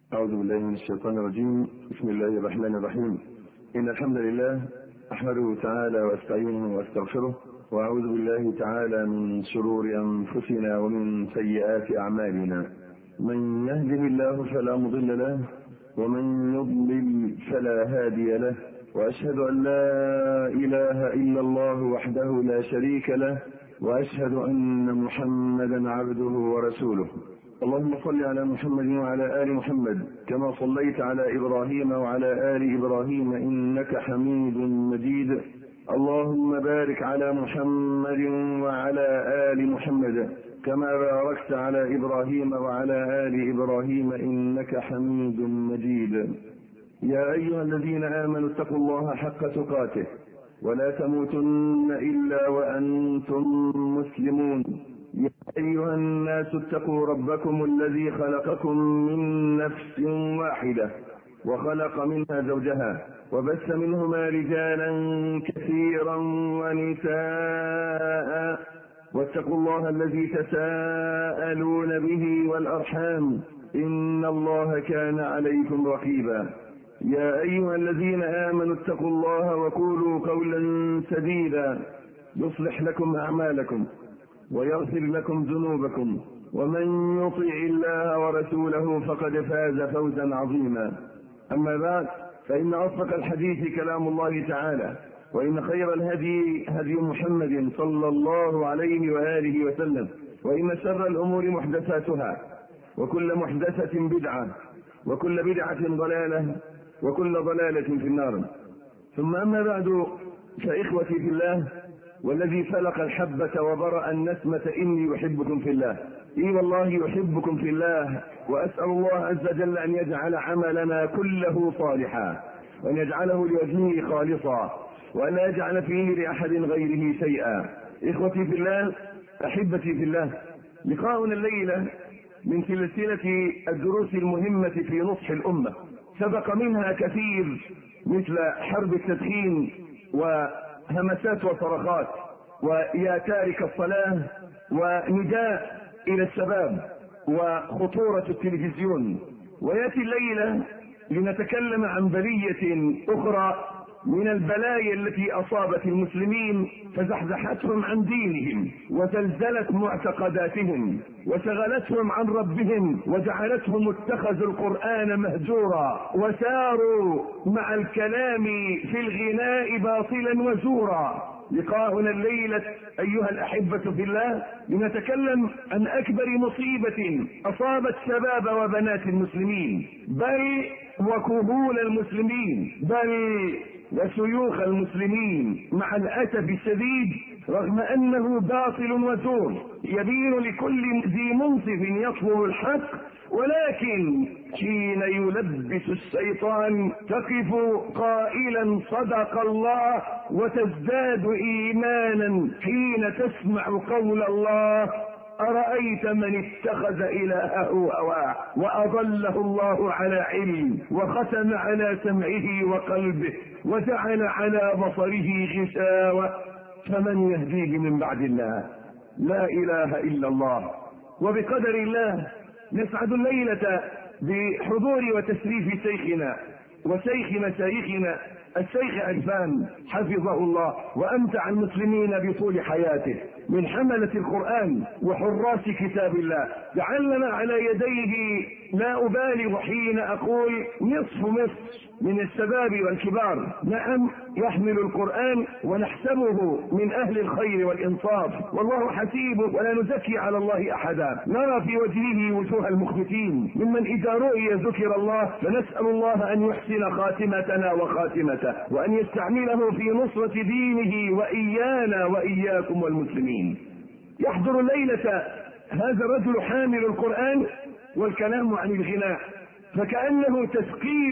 أعوذ بالله من الشيطان الرجيم بسم الله الرحمن الرحيم إن الحمد لله أحمده تعالى وأستعينه وأستغفره وأعوذ بالله تعالى من شرور أنفسنا ومن سيئات أعمالنا من يهده الله فلا مضل له ومن يضلل فلا هادي له وأشهد أن لا إله إلا الله وحده لا شريك له وأشهد أن محمدا عبده ورسوله اللهم صل على محمد وعلى آل محمد كما صليت على إبراهيم وعلى آل إبراهيم إنك حميد مجيد اللهم بارك على محمد وعلى آل محمد كما باركت على إبراهيم وعلى آل إبراهيم إنك حميد مجيد يا أيها الذين آمنوا اتقوا الله حق تقاته ولا تموتن إلا وأنتم مسلمون يا أيها الناس اتقوا ربكم الذي خلقكم من نفس واحدة وخلق منها زوجها وبث منهما رجالا كثيرا ونساء واتقوا الله الذي تساءلون به والأرحام إن الله كان عليكم رقيبا يا أيها الذين آمنوا اتقوا الله وقولوا قولا سديدا يصلح لكم أعمالكم ويغفر لكم ذنوبكم ومن يطع الله ورسوله فقد فاز فوزا عظيما أما بعد فإن أصدق الحديث كلام الله تعالى وإن خير الهدي هدي محمد صلى الله عليه وآله وسلم وإن شر الأمور محدثاتها وكل محدثة بدعة وكل بدعة ضلالة وكل ضلالة في النار ثم أما بعد فإخوتي في الله والذي فلق الحبة وبرأ النسمة إني أحبكم في الله إي والله يحبكم في الله وأسأل الله عز وجل أن يجعل عملنا كله صالحا وأن يجعله لوجهه خالصا وأن لا يجعل فيه لأحد غيره شيئا إخوتي في الله أحبتي في الله لقاؤنا الليلة من سلسلة الدروس المهمة في نصح الأمة سبق منها كثير مثل حرب التدخين وهمسات وصرخات ويا تارك الصلاة ونداء إلى الشباب وخطورة التلفزيون ويأتي الليلة لنتكلم عن بلية أخرى من البلايا التي أصابت المسلمين فزحزحتهم عن دينهم وزلزلت معتقداتهم وشغلتهم عن ربهم وجعلتهم اتخذوا القرآن مهجورا وساروا مع الكلام في الغناء باطلا وزورا لقاؤنا الليلة أيها الأحبة في الله لنتكلم عن أكبر مصيبة أصابت شباب وبنات المسلمين بل وكهول المسلمين بل وشيوخ المسلمين مع الأسف الشديد رغم أنه باطل وزور يبين لكل ذي منصف يطلب الحق ولكن حين يلبس الشيطان تقف قائلا صدق الله وتزداد ايمانا حين تسمع قول الله أرأيت من اتخذ إلهه هواه وأضله الله على علم وختم على سمعه وقلبه وجعل على بصره غشاوة فمن يهديه من بعد الله لا إله إلا الله وبقدر الله نسعد الليلة بحضور وتشريف شيخنا وشيخ مشايخنا الشيخ عرفان حفظه الله وامتع المسلمين بطول حياته من حملة القرآن وحراس كتاب الله جعلنا على يديه لا أبالغ حين أقول نصف مصر من الشباب والكبار نعم يحمل القرآن ونحسبه من أهل الخير والإنصاف والله حسيبه ولا نزكي على الله أحدا نرى في وجهه وجوه المخبتين ممن إذا رؤي ذكر الله فنسأل الله أن يحسن خاتمتنا وخاتمته وأن يستعمله في نصرة دينه وإيانا وإياكم والمسلمين يحضر الليلة هذا الرجل حامل القرآن والكلام عن الغناء فكأنه تثقيل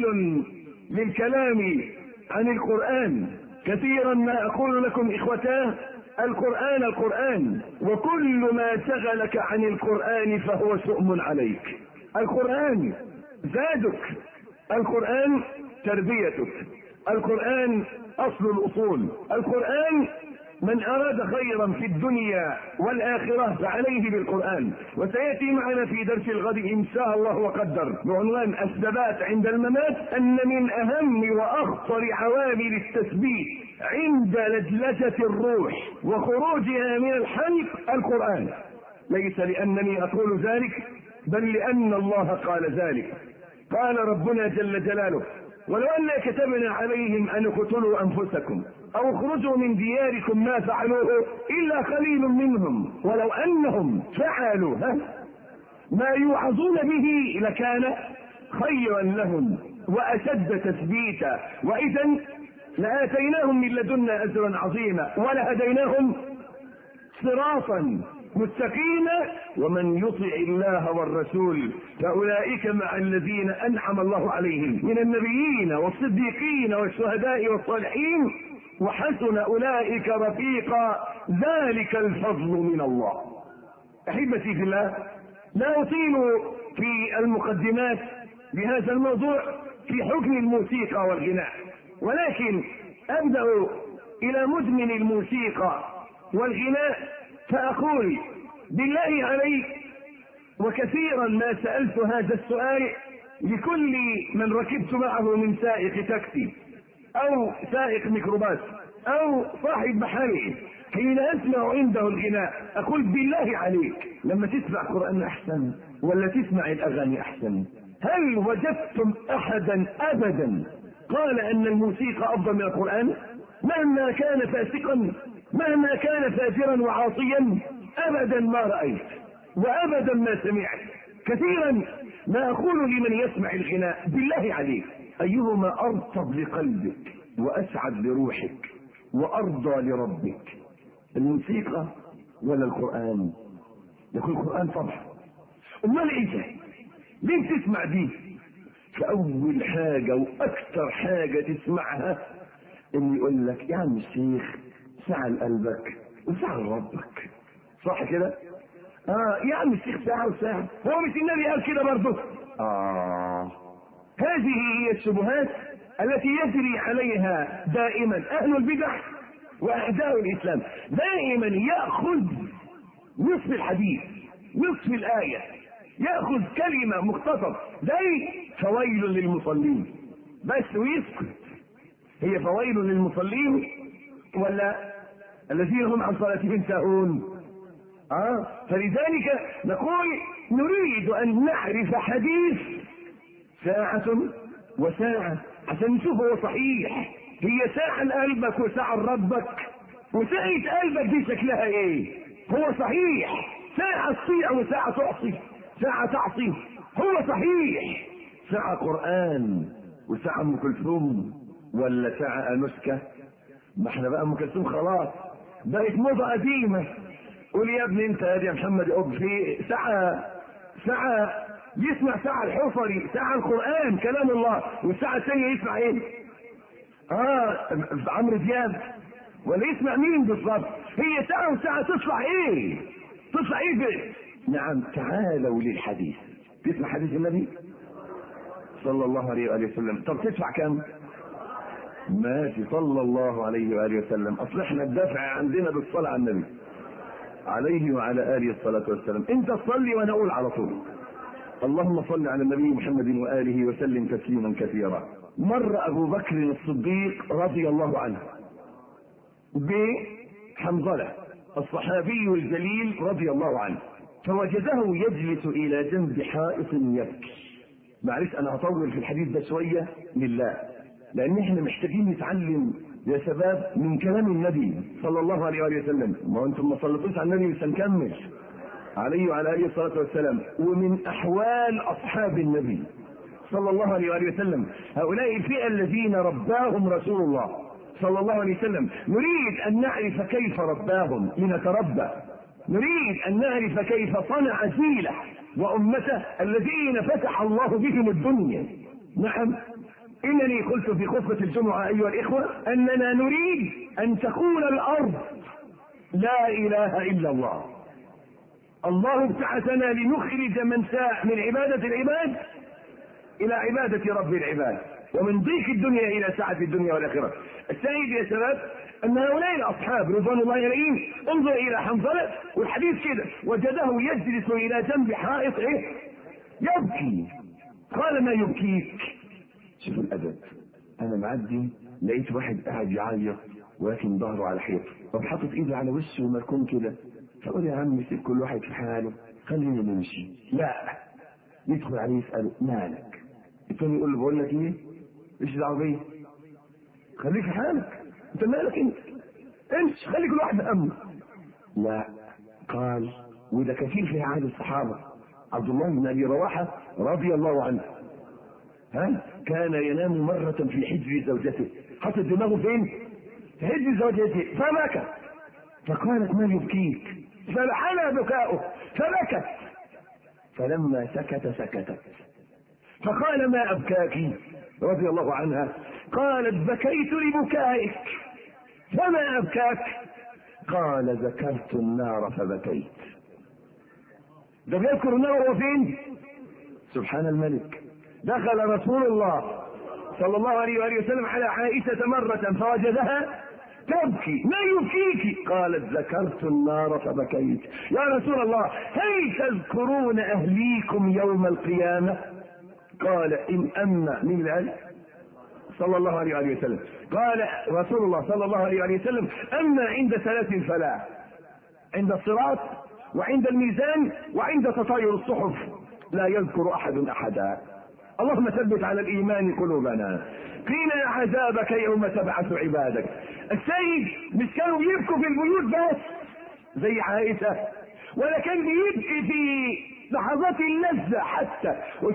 للكلام عن القرآن كثيرا ما أقول لكم إخوتاه القرآن القرآن وكل ما شغلك عن القرآن فهو سؤم عليك القرآن زادك القرآن تربيتك القرآن أصل الأصول القرآن من أراد خيرا في الدنيا والآخرة فعليه بالقرآن وسيأتي معنا في درس الغد إن شاء الله وقدر بعنوان الثبات عند الممات أن من أهم وأخطر عوامل التثبيت عند لجلجة الروح وخروجها من الحلق القرآن ليس لأنني أقول ذلك بل لأن الله قال ذلك قال ربنا جل جلاله ولو أنا كتبنا عليهم أن اقتلوا أنفسكم أو اخرجوا من دياركم ما فعلوه إلا قليل منهم ولو أنهم فعلوا ها ما يوعظون به لكان خيرا لهم وأشد تثبيتا وإذا لآتيناهم من لدنا أجرا عظيما ولهديناهم صراطا مستقيما ومن يطع الله والرسول فاولئك مع الذين انعم الله عليهم من النبيين والصديقين والشهداء والصالحين وحسن اولئك رفيقا ذلك الفضل من الله احبتي في الله لا اطيل في المقدمات بهذا الموضوع في حكم الموسيقى والغناء ولكن ابدا الى مدمن الموسيقى والغناء فأقول بالله عليك وكثيرا ما سألت هذا السؤال لكل من ركبت معه من سائق تاكسي أو سائق ميكروباس أو صاحب محل حين أسمع عنده الغناء أقول بالله عليك لما تسمع قرآن أحسن ولا تسمع الأغاني أحسن هل وجدتم أحدا أبدا قال أن الموسيقى أفضل من القرآن مهما كان فاسقا مهما كان فاجرا وعاصيا ابدا ما رايت وابدا ما سمعت كثيرا ما اقول لمن يسمع الغناء بالله عليك ايهما ارطب لقلبك واسعد لروحك وارضى لربك الموسيقى ولا القران يقول القران طبعا امال ايه ليه تسمع دي فاول حاجه واكثر حاجه تسمعها اللي يقول لك يا عم الشيخ ساعة لقلبك وساعة لربك صح كده؟ اه يا عم الشيخ ساعة وساعة هو مش النبي قال كده برضه؟ اه هذه هي الشبهات التي يجري عليها دائما اهل البدع واعداء الاسلام دائما ياخذ نصف الحديث نصف الايه ياخذ كلمه مختصر زي فويل للمصلين بس ويسكت هي فويل للمصلين ولا الذين هم عن صلاتهم ساهون اه فلذلك نقول نريد ان نعرف حديث ساعة وساعة عشان نشوف هو صحيح هي ساعة لقلبك وساعة لربك وساعة قلبك دي شكلها ايه هو صحيح ساعة تطيع وساعة تعصي ساعة تعصي هو صحيح ساعة قرآن وساعة ام كلثوم ولا ساعة انوشكا ما احنا بقى ام كلثوم خلاص بقت موضة قديمة قول يا ابني انت يا محمد اب في ساعة ساعة يسمع ساعة الحفري ساعة القرآن كلام الله والساعة الثانية يسمع ايه؟ اه عمرو دياب ولا يسمع مين بالظبط؟ هي ساعة وساعة تطلع ايه؟ تطلع ايه بيه؟ نعم تعالوا للحديث تسمع حديث النبي صلى الله عليه وآله وسلم طب تدفع كم؟ ماشي صلى الله عليه واله وسلم اصل احنا الدفع عندنا بالصلاه على النبي عليه وعلى اله الصلاه والسلام انت تصلي وانا اقول على طول اللهم صل على النبي محمد واله وسلم تسليما كثيرا مر ابو بكر الصديق رضي الله عنه بحنظله الصحابي الجليل رضي الله عنه فوجده يجلس الى جنب حائط يبكي معلش انا هطول في الحديث ده شويه لله لان احنا محتاجين نتعلم يا شباب من كلام النبي صلى الله عليه وآله وسلم ما انتم ما صليتوش على النبي مش هنكمل عليه وعلى اله الصلاه والسلام ومن احوال اصحاب النبي صلى الله عليه وآله وسلم هؤلاء الفئه الذين رباهم رسول الله صلى الله عليه وسلم نريد ان نعرف كيف رباهم لنتربى نريد ان نعرف كيف صنع جيله وامته الذين فتح الله بهم الدنيا نعم انني قلت في خطبه الجمعه ايها الاخوه اننا نريد ان تكون الارض لا اله الا الله الله ابتعثنا لنخرج من ساء من عباده العباد الى عبادة رب العباد ومن ضيق الدنيا الى سعة الدنيا والاخرة الشاهد يا شباب ان هؤلاء الاصحاب رضوان الله عليهم انظر الى حنظلة والحديث كده وجده يجلس الى جنب حائط ايه يبكي قال ما يبكيك شوفوا الادب انا معدي لقيت واحد قاعد يعيط ولكن ظهره على حيط طب حاطط ايده على وشه ومركون كده فقول يا عم سيب كل واحد في حاله خلينا نمشي لا يدخل عليه يساله مالك الثاني يقول له بقول لك ايه ايش دعوه بيا خليك في حالك انت مالك انت امشي خلي كل واحد همه لا قال وده كثير في عهد الصحابه عبد الله بن ابي رواحه رضي الله عنه ها كان ينام مرة في حجر زوجته حط دماغه فين؟ في حجر زوجته فبكى فقالت ما يبكيك فلحن بكاؤه فبكت فلما سكت سكتت فقال ما أبكاك رضي الله عنها قالت بكيت لبكائك فما أبكاك قال ذكرت النار فبكيت ده بيذكر النار وهو فين سبحان الملك دخل رسول الله صلى الله عليه وآله وسلم على عائشة مرة فوجدها تبكي ما يبكيك قالت ذكرت النار فبكيت يا رسول الله هل تذكرون أهليكم يوم القيامة قال إن أما من الآن صلى الله عليه وآله وسلم قال رسول الله صلى الله عليه وآله وسلم أما عند ثلاث فلا عند الصراط وعند الميزان وعند تطاير الصحف لا يذكر أحد أحدا اللهم ثبت على الإيمان قلوبنا قيل عذابك يوم تبعث عبادك السيد مش كانوا يبكوا في البيوت بس زي عائشة ولا كان بيبكي في لحظات اللذة حتى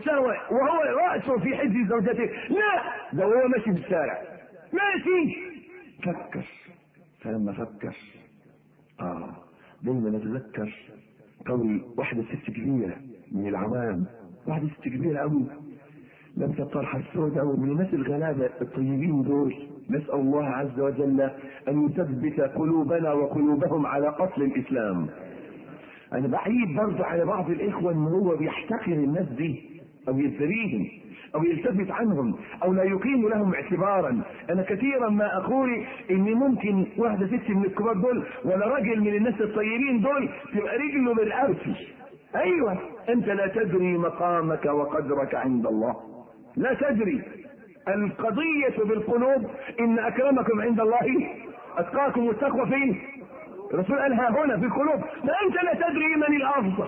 وهو رأسه في حجر زوجته لا ده وهو ماشي في الشارع ماشي فكر فلما فكر اه دايما نتذكر قول واحدة ست كبيرة من العوام واحدة ست كبيرة قوي لابسة الطرحة السوداء ومن الناس الغلابة الطيبين دول نسأل الله عز وجل أن يثبت قلوبنا وقلوبهم على قتل الإسلام أنا بعيد برضه على بعض الإخوة إن هو بيحتقر الناس دي أو يزريهم أو يلتفت عنهم أو لا يقيم لهم اعتبارا أنا كثيرا ما أقول إن ممكن واحدة ست من الكبار دول ولا راجل من الناس الطيبين دول تبقى رجله بالأرش أيوة أنت لا تدري مقامك وقدرك عند الله لا تدري القضية بالقلوب إن أكرمكم عند الله أتقاكم والتقوى فين؟ الرسول قالها هنا في القلوب فأنت لا تدري من الأفضل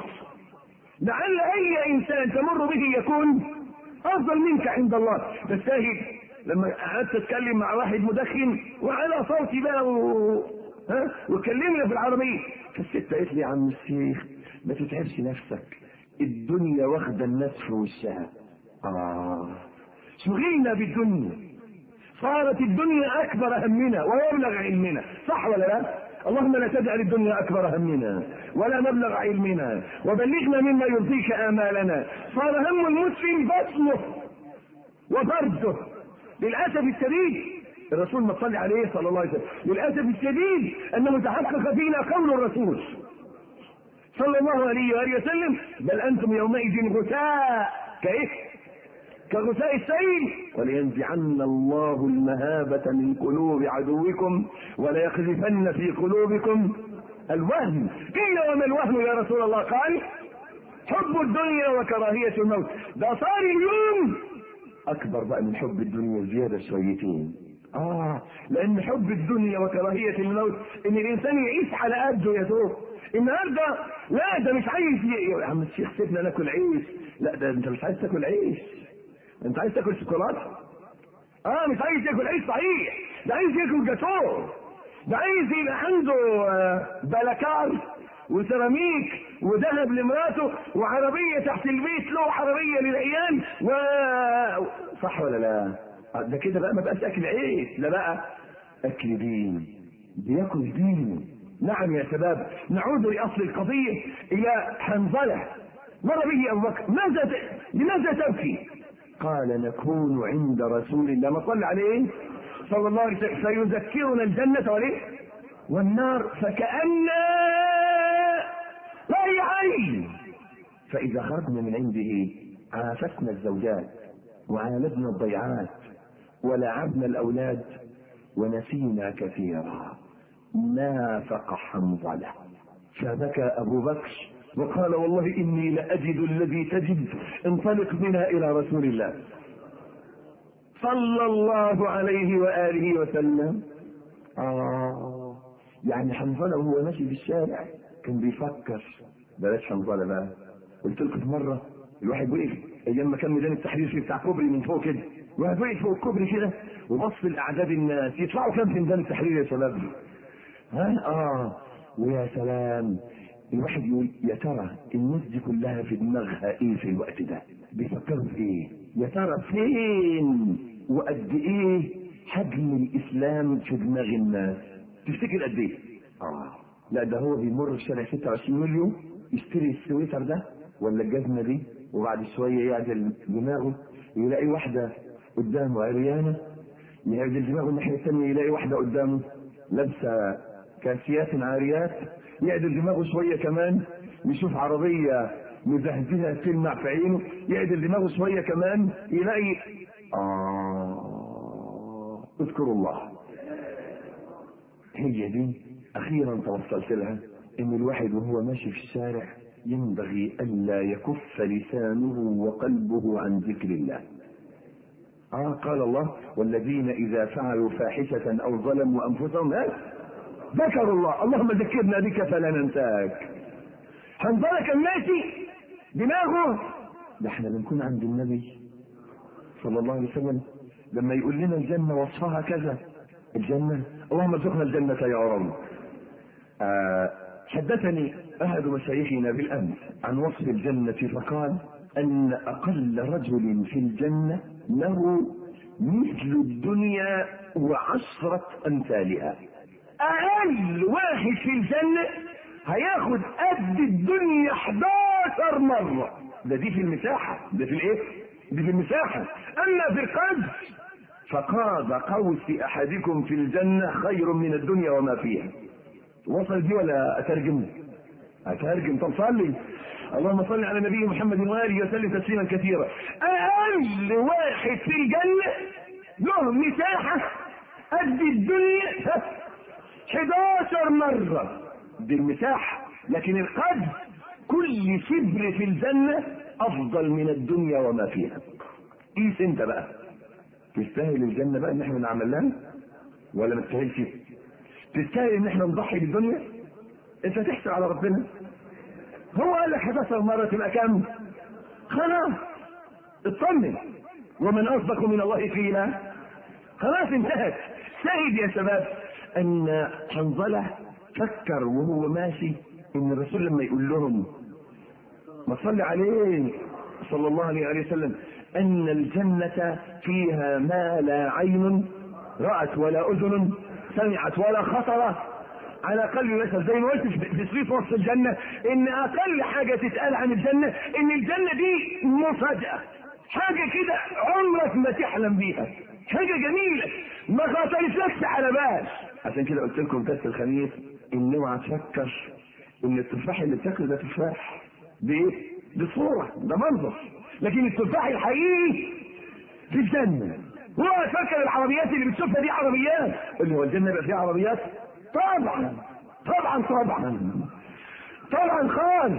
لعل أي إنسان تمر به يكون أفضل منك عند الله تستاهل لما قعدت أتكلم مع واحد مدخن وعلى صوتي بقى و... ها وكلمنا في العربية فالست قالت لي يا عم الشيخ ما تتعبش نفسك الدنيا واخدة الناس في وشها آه شغلنا بالدنيا صارت الدنيا أكبر همنا ومبلغ علمنا صح ولا لا؟ اللهم لا تجعل الدنيا أكبر همنا ولا مبلغ علمنا وبلغنا مما يرضيك آمالنا صار هم المسلم بطنه وفرده للأسف الشديد الرسول ما صلى عليه صلى الله عليه وسلم للأسف الشديد أنه تحقق فينا قول الرسول صلى الله عليه وآله وسلم بل أنتم يومئذ غثاء كإيه؟ كغثاء السيل ولينزعن الله المهابة من قلوب عدوكم وليقذفن في قلوبكم الوهن قيل وما الوهن يا رسول الله قال حب الدنيا وكراهية الموت ده صار اليوم أكبر بقى من حب الدنيا زيادة شويتين آه لأن حب الدنيا وكراهية الموت إن الإنسان يعيش على قده يا دوب النهارده لا ده مش عايز يا عم الشيخ سيبنا ناكل عيش لا ده انت مش عايز تاكل عيش انت عايز تاكل شوكولاته اه مش عايز ياكل عيش صحيح ده عايز ياكل جاتوه ده عايز يبقى عنده بلكار وسيراميك وذهب لمراته وعربيه تحت البيت له عربيه للعيال و صح ولا لا؟ ده كده بقى ما بقاش اكل عيش ده بقى اكل دين بياكل دين نعم يا شباب نعود لاصل القضيه الى حنظله مر به ابو بكر ماذا ت... لماذا تبكي؟ قال نكون عند رسول الله ما صلى عليه صلى الله عليه وسلم فيذكرنا الجنة وليه والنار فكأن لا عين فإذا خرجنا من عنده عافتنا الزوجات وعالجنا الضيعات ولعبنا الأولاد ونسينا كثيرا نافق حنظلة فبكى أبو بكر وقال والله إني لأجد الذي تجد انطلق بنا إلى رسول الله صلى الله عليه وآله وسلم آه يعني حنظلة وهو ماشي في الشارع كان بيفكر بلاش حنظلة بقى قلت لكم في مرة الواحد وقف ايام ما كان ميدان التحرير فيه بتاع كوبري من فوق كده الواحد وقف فوق الكوبري كده وبص لاعداد الناس يطلعوا كام في ميدان التحرير يا شباب ها اه ويا سلام الواحد يقول يا ترى الناس دي كلها في دماغها ايه في الوقت ده بيفكروا في ايه يا ترى فين وقد ايه حجم الاسلام في دماغ الناس تفتكر قد ايه اه لا ده هو بيمر في شارع 26 يوليو يشتري السويتر ده ولا الجزمه دي وبعد شويه يعدل دماغه يلاقي واحده قدامه عريانه يعدل دماغه الناحيه الثانيه يلاقي واحده قدامه لابسه كاسيات عاريات يعدل دماغه شويه كمان يشوف عربيه مزهزهه تلمع في عينه يعدل دماغه شويه كمان يلاقي آه اذكروا الله هي دي اخيرا توصلت لها ان الواحد وهو ماشي في الشارع ينبغي الا يكف لسانه وقلبه عن ذكر الله آه قال الله والذين إذا فعلوا فاحشة أو ظلموا أنفسهم ها ذكروا الله اللهم ذكرنا بك فلا ننساك حنظلة كان ماشي دماغه ده احنا بنكون عند النبي صلى الله عليه وسلم لما يقول لنا الجنة وصفها كذا الجنة اللهم ارزقنا الجنة يا رب آه حدثني أحد مشايخنا بالأمس عن وصف الجنة فقال أن أقل رجل في الجنة له مثل الدنيا وعشرة أمثالها أقل واحد في الجنة هياخد قد الدنيا 11 مرة ده دي في المساحة ده في الايه؟ دي في المساحة أما في القدر فقاب قوس أحدكم في الجنة خير من الدنيا وما فيها وصل دي ولا أترجم أترجم طب صلي اللهم صل على نبي محمد وآله وسلم تسليما كثيرا أقل واحد في الجنة له مساحة قد الدنيا 11 مرة دي المساحة لكن القدر كل شبر في الجنة أفضل من الدنيا وما فيها قيس أنت بقى تستاهل الجنة بقى إن احنا نعمل لها ولا ما تستاهلش تستاهل إن احنا نضحي بالدنيا أنت تحسب على ربنا هو قال لك 11 مرة تبقى كام؟ خلاص اطمن ومن أصدق من الله قيلا خلاص انتهت شاهد يا شباب أن حنظلة فكر وهو ماشي إن الرسول لما يقول لهم ما صلي عليه صلى الله عليه وسلم أن الجنة فيها ما لا عين رأت ولا أذن سمعت ولا خطر على قلب بشر زي ما قلت في تسويف وصف الجنة ان اقل حاجة تتقال عن الجنة ان الجنة دي مفاجأة حاجة كده عمرك ما تحلم بيها حاجة جميلة ما خاطرتلكش على بال عشان كده قلت لكم درس الخميس ان اوعى تفكر ان التفاح اللي بتاكله ده تفاح بايه؟ بصورة ده منظر لكن التفاح الحقيقي في الجنة هو تفكر العربيات اللي بتشوفها دي عربيات اللي هو الجنة يبقى فيها عربيات طبعا طبعا طبعا طبعا خالص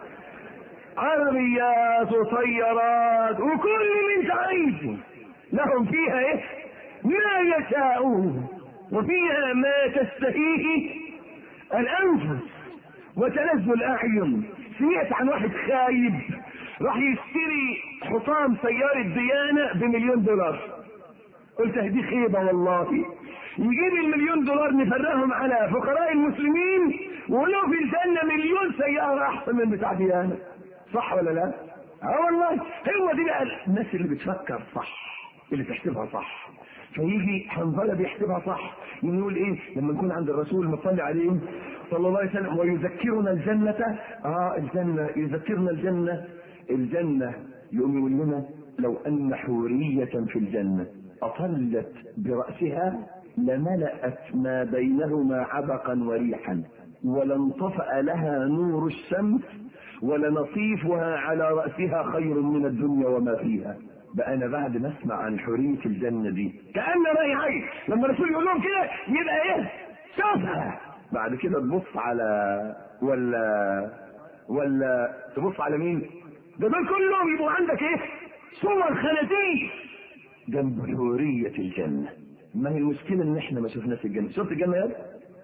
عربيات وطيارات وكل اللي انت عايزه لهم فيها ايه ما يشاءون وفيها ما تستهيه الانفس وتلذ الاعين سمعت عن واحد خايب راح يشتري حطام سيارة ديانة بمليون دولار قلت دي خيبة والله يجيب المليون دولار نفرقهم على فقراء المسلمين ولو في الجنة مليون سيارة أحسن من بتاع ديانة صح ولا لا؟ اه والله هو دي بقى الناس اللي بتفكر صح اللي تحسبها صح فيجي حنظلة بيحسبها صح يقول ايه لما نكون عند الرسول مصلي عليه صلى الله عليه وسلم ويذكرنا الجنة اه الجنة يذكرنا الجنة الجنة يقوم يقول لنا لو ان حورية في الجنة اطلت برأسها لملأت ما بينهما عبقا وريحا ولانطفأ لها نور الشمس ولنصيفها على رأسها خير من الدنيا وما فيها بقى انا بعد ما اسمع عن حريه الجنه دي كان راي عين لما الرسول يقول لهم كده يبقى ايه شوفها بعد كده تبص على ولا ولا تبص على مين ده دول كلهم يبقوا عندك ايه صور خنازير جنب حوريه الجنه ما هي المشكله ان احنا ما شفناش الجنه شفت الجنه يا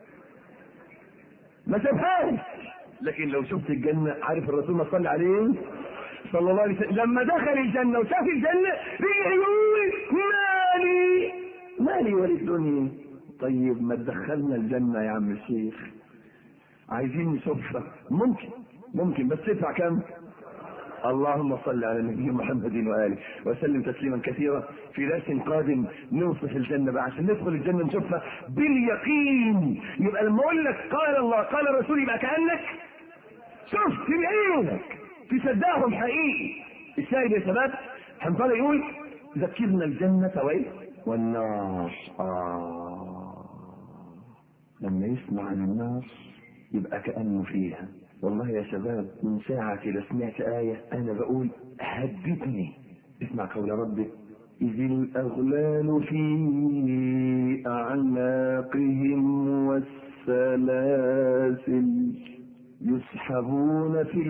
ما شافهاش لكن لو شفت الجنه عارف الرسول ما صلى عليه صلى الله عليه وسلم لما دخل الجنة وشاف الجنة رجع يقول مالي مالي وللدنيا طيب ما تدخلنا الجنة يا عم الشيخ عايزين نشوفها ممكن ممكن بس تدفع كم اللهم صل على النبي محمد واله وسلم تسليما كثيرا في درس قادم نوصف الجنه بقى عشان ندخل الجنه نشوفها باليقين يبقى لما اقول لك قال الله قال الرسول يبقى كانك شفت بعينك تصدقهم حقيقي الشاهد يا شباب حنظله يقول ذكرنا الجنة وايه والنار آه لما يسمع عن النار يبقى كأنه فيها والله يا شباب من ساعة كده سمعت آية أنا بقول هدتني اسمع قول ربك إذ الأغلال في أعناقهم والسلاسل يسحبون في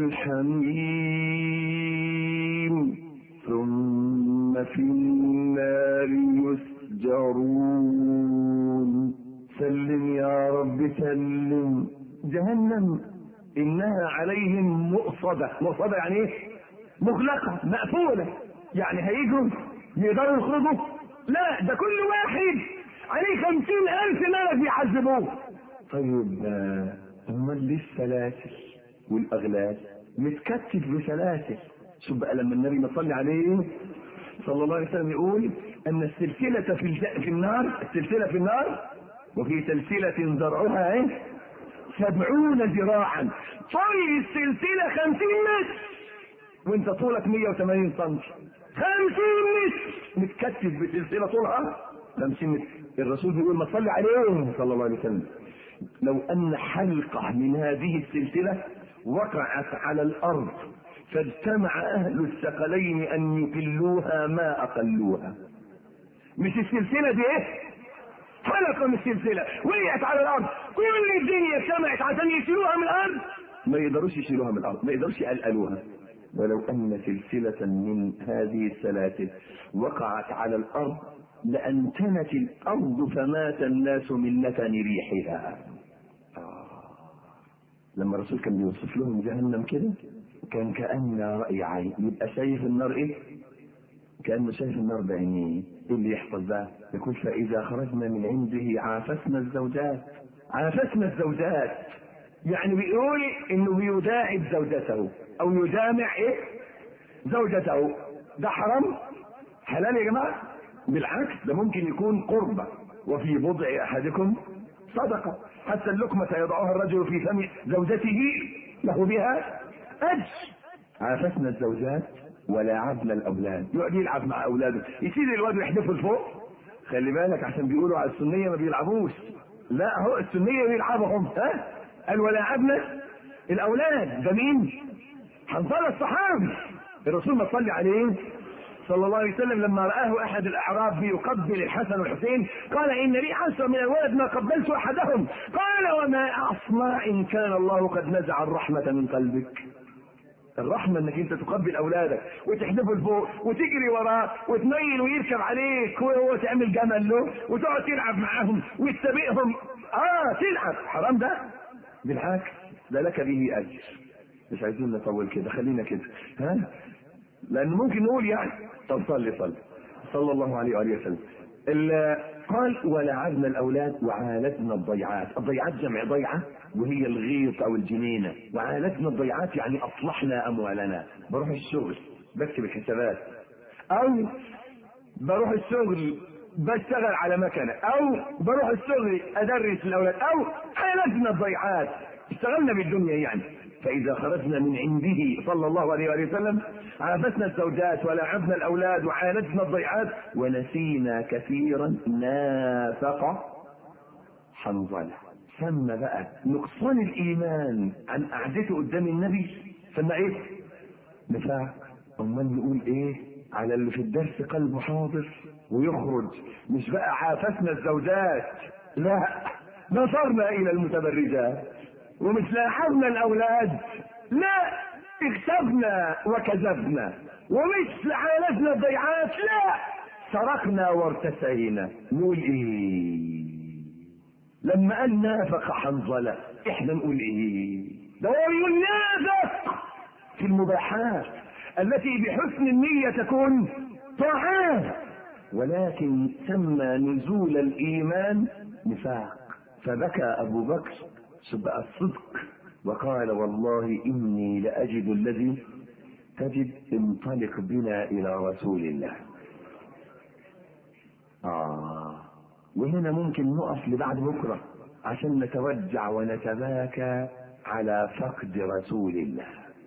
الحميم ثم في النار يسجرون سلم يا رب سلم جهنم انها عليهم مؤصده مؤصده يعني ايه مغلقه مقفوله يعني هيجوا يقدروا يخرجوا لا ده كل واحد عليه خمسين الف ملك يعذبوه طيب امال ليه السلاسل والاغلال متكتف بسلاسل شوف بقى لما النبي ما صلي عليه صلى الله عليه وسلم يقول ان السلسله في الج... في النار السلسله في النار وفي سلسله ذرعها ايه سبعون ذراعا طول السلسله خمسين متر وانت طولك 180 سم 50 متر متكتف بسلسله طولها 50 متر الرسول بيقول ما صلي عليه صلى الله عليه وسلم لو ان حلقه من هذه السلسله وقعت على الارض فاجتمع اهل الثقلين ان يقلوها ما اقلوها مش السلسله دي ايه حلقه من السلسله وقعت على الارض كل الدنيا اجتمعت عشان يشيلوها من الارض ما يقدروش يشيلوها من الارض ما يقدروش يقلقلوها ولو ان سلسله من هذه السلاسل وقعت على الارض لانتنت الارض فمات الناس من نتن ريحها لما الرسول كان بيوصف لهم جهنم كده كان كأن رأي عين يبقى شايف النار ايه كأنه شايف النار بعينيه ايه اللي يحصل بقى يقول فإذا خرجنا من عنده عافسنا الزوجات عافسنا الزوجات يعني بيقول انه بيداعب زوجته او يجامع ايه زوجته ده حرام حلال يا جماعة بالعكس ده ممكن يكون قربة وفي بضع احدكم صدقة حتى اللقمة يضعها الرجل في فم زوجته له بها أجر عافسنا الزوجات ولاعبنا الأولاد يقعد يلعب مع أولاده يشيل الواد ويحدفه لفوق خلي بالك عشان بيقولوا على السنية ما بيلعبوش لا هو السنية بيلعبهم ها قال ولاعبنا الأولاد ده مين؟ حنظلة الصحابي الرسول ما صلي عليه صلى الله عليه وسلم لما رآه أحد الأعراب بيقبل الحسن والحسين قال إن لي عشرة من الولد ما قبلت أحدهم قال وما أصنع إن كان الله قد نزع الرحمة من قلبك الرحمة انك انت تقبل اولادك وتحدفه لفوق وتجري وراه وتميل ويركب عليك وهو تعمل جمل له وتقعد تلعب معاهم وتسابقهم اه تلعب حرام ده بالعكس ده لك به اجر مش عايزين نطول كده خلينا كده ها لان ممكن نقول يعني طب صلي صلي صلى الله عليه وآله وسلم قال ولعبنا الاولاد وعالجنا الضيعات الضيعات جمع ضيعه وهي الغيط او الجنينه وعالجنا الضيعات يعني اصلحنا اموالنا بروح الشغل بكتب الحسابات او بروح الشغل بشتغل على مكنه او بروح الشغل ادرس الاولاد او عالجنا الضيعات اشتغلنا بالدنيا يعني فإذا خرجنا من عنده صلى الله عليه وآله وسلم عافسنا الزوجات ولعبنا الأولاد وعالجنا الضيعات ونسينا كثيرا نافق حنظلة سمى بقى نقصان الإيمان عن قعدته قدام النبي سمى إيه؟ نفاق أمال نقول إيه؟ على اللي في الدرس قلبه حاضر ويخرج مش بقى عافسنا الزوجات لا نظرنا الى المتبرجات ومش لاحظنا الاولاد لا اكسبنا وكذبنا ومش عالجنا الضيعات لا سرقنا وارتسينا نقول ايه لما قال نافق حنظلة احنا نقول ايه ده هو يقول نافق في المباحات التي بحسن النية تكون طاعات ولكن سمى نزول الايمان نفاق فبكى ابو بكر سبق الصدق وقال والله اني لاجد الذي تجد انطلق بنا الى رسول الله آه وهنا ممكن نقف لبعد بكرة عشان نتوجع ونتباكى على فقد رسول الله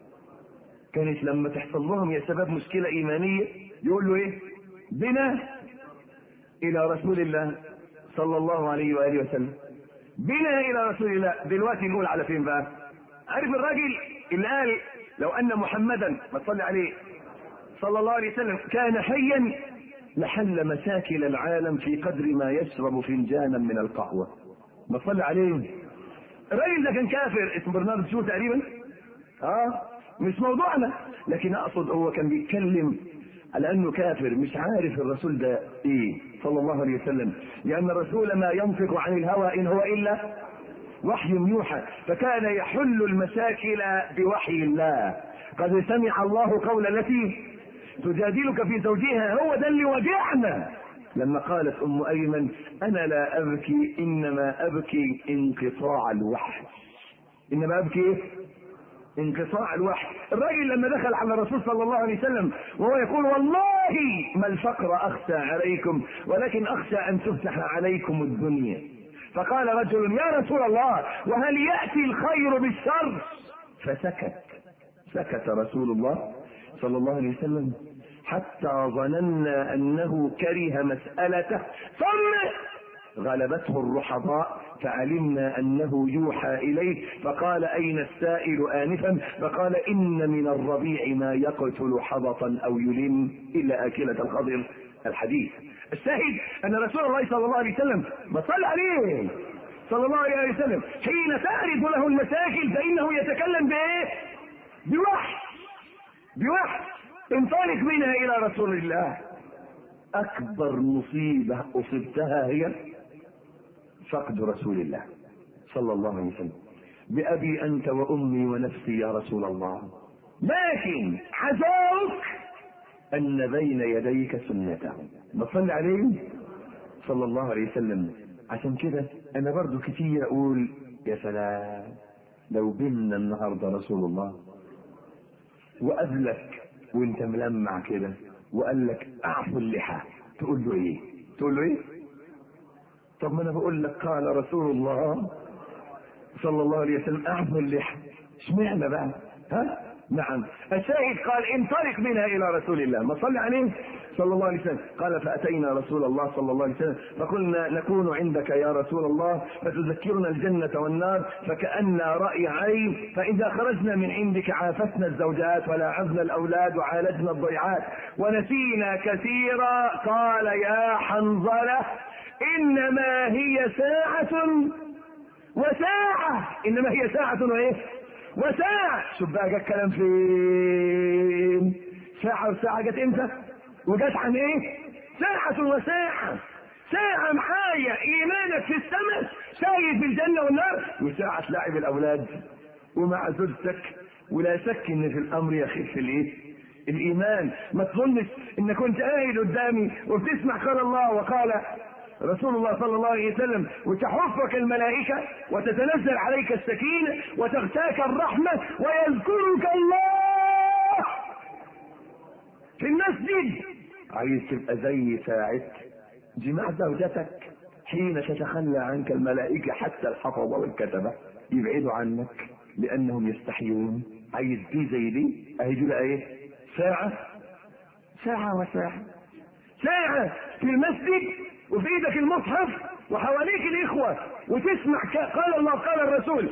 كانت لما تحصل لهم يا شباب مشكلة إيمانية يقول له إيه بنا إلى رسول الله صلى الله عليه وآله وسلم بنا إلى رسول الله دلوقتي نقول على فين بقى عارف الراجل اللي قال لو أن محمدا ما تصلي عليه صلى الله عليه وسلم كان حيا لحل مشاكل العالم في قدر ما يشرب فنجانا من القهوة ما صلى عليه الراجل ده كان كافر اسمه برنارد شو تقريبا اه مش موضوعنا لكن اقصد هو كان بيتكلم على انه كافر مش عارف الرسول ده ايه صلى الله عليه وسلم لان الرسول ما ينطق عن الهوى ان هو الا وحي يوحى فكان يحل المشاكل بوحي الله قد سمع الله قول التي تجادلك في زوجها هو ده اللي وجعنا لما قالت ام ايمن انا لا ابكي انما ابكي انقطاع الوحي انما ابكي ايه انقطاع الوحي الراجل لما دخل على الرسول صلى الله عليه وسلم وهو يقول والله ما الفقر اخشى عليكم ولكن اخشى ان تفتح عليكم الدنيا فقال رجل يا رسول الله وهل ياتي الخير بالشر فسكت سكت رسول الله صلى الله عليه وسلم حتى ظننا انه كره مسألته ثم غلبته الرحضاء فعلمنا انه يوحى اليه فقال اين السائل انفا فقال ان من الربيع ما يقتل حبطا او يلم الا اكلة الخضر الحديث الشاهد ان رسول الله صلى الله عليه وسلم ما صلى عليه صلى الله عليه وسلم حين تعرض له المشاكل فانه يتكلم بايه بوحي بوحي انطلق منها الى رسول الله اكبر مصيبه اصبتها هي فقد رسول الله صلى الله عليه وسلم بابي انت وامي ونفسي يا رسول الله لكن عزاؤك ان بين يديك سنته بصل عليه صلى الله عليه وسلم عشان كده انا برضو كتير اقول يا سلام لو بينا النهارده رسول الله وقابلك وانت ملمع كده وقال لك اعفو اللحى تقول له ايه تقول له ايه طب ما انا بقول لك قال رسول الله صلى الله عليه وسلم اعفو اللحى اشمعنى بقى ها نعم الشاهد قال انطلق منها الى رسول الله ما صلي عليه صلى الله عليه وسلم قال فاتينا رسول الله صلى الله عليه وسلم فقلنا نكون عندك يا رسول الله فتذكرنا الجنه والنار فكأن راي عين فاذا خرجنا من عندك عافسنا الزوجات ولاعبنا الاولاد وعالجنا الضيعات ونسينا كثيرا قال يا حنظله انما هي ساعه وساعه انما هي ساعه وايه وساعة شوف بقى جه الكلام فين ساعة وساعة جت امتى وجت عن ايه ساعة وساعة ساعة معايا ايمانك في السماء شايف في الجنة والنار وساعة تلاعب الاولاد ومع زوجتك ولا شك ان في الامر يخف الايه الايمان ما تظنش ان كنت قاعد قدامي وبتسمع قال الله وقال رسول الله صلى الله عليه وسلم وتحفك الملائكة وتتنزل عليك السكينة وتغشاك الرحمة ويذكرك الله في المسجد عايز تبقى زي ساعة جماع زوجتك حين تتخلى عنك الملائكة حتى الحفظة والكتبة يبعدوا عنك لأنهم يستحيون عايز دي زي دي أهي دول إيه؟ ساعة ساعة وساعة ساعة في المسجد وفي ايدك المصحف وحواليك الاخوة وتسمع قال الله قال الرسول